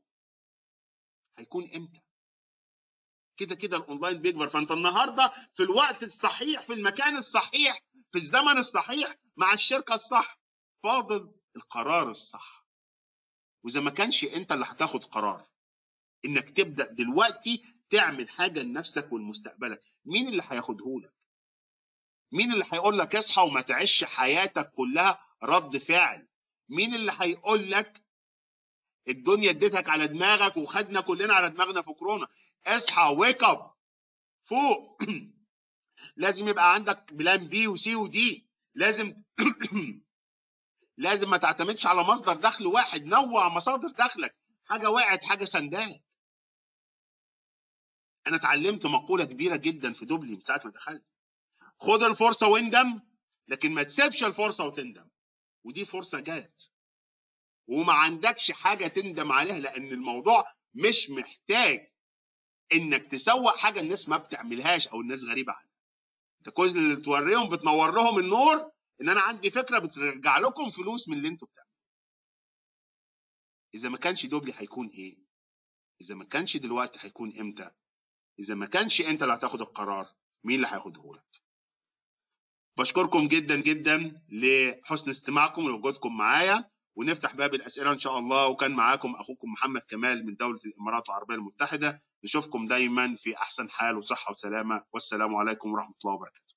هيكون امتى كده كده الاونلاين بيكبر فانت النهارده في الوقت الصحيح في المكان الصحيح في الزمن الصحيح مع الشركه الصح فاضل القرار الصح واذا ما كانش انت اللي هتاخد قرار انك تبدا دلوقتي تعمل حاجه لنفسك ولمستقبلك مين اللي هياخدهولك مين اللي هيقول لك اصحى وما تعيش حياتك كلها رد فعل مين اللي هيقول لك الدنيا اديتك على دماغك وخدنا كلنا على دماغنا في كورونا اصحى ويك اب فوق لازم يبقى عندك بلان بي وسي ودي لازم لازم ما تعتمدش على مصدر دخل واحد نوع مصادر دخلك حاجه وقعت حاجه سنداك انا اتعلمت مقوله كبيره جدا في دوبلي من ساعه ما دخلت خد الفرصه واندم لكن ما تسيبش الفرصه وتندم ودي فرصه جات وما عندكش حاجه تندم عليها لان الموضوع مش محتاج انك تسوق حاجه الناس ما بتعملهاش او الناس غريبه عنها انت كل اللي توريهم بتنور لهم النور ان انا عندي فكره بترجع لكم فلوس من اللي انتوا بتعملوه اذا ما كانش دوبلي هيكون ايه اذا ما كانش دلوقتي هيكون امتى اذا ما كانش انت اللي هتاخد القرار مين اللي هياخده لك بشكركم جدا جدا لحسن استماعكم ووجودكم معايا ونفتح باب الاسئله ان شاء الله وكان معاكم اخوكم محمد كمال من دوله الامارات العربيه المتحده نشوفكم دايما في احسن حال وصحه وسلامه والسلام عليكم ورحمه الله وبركاته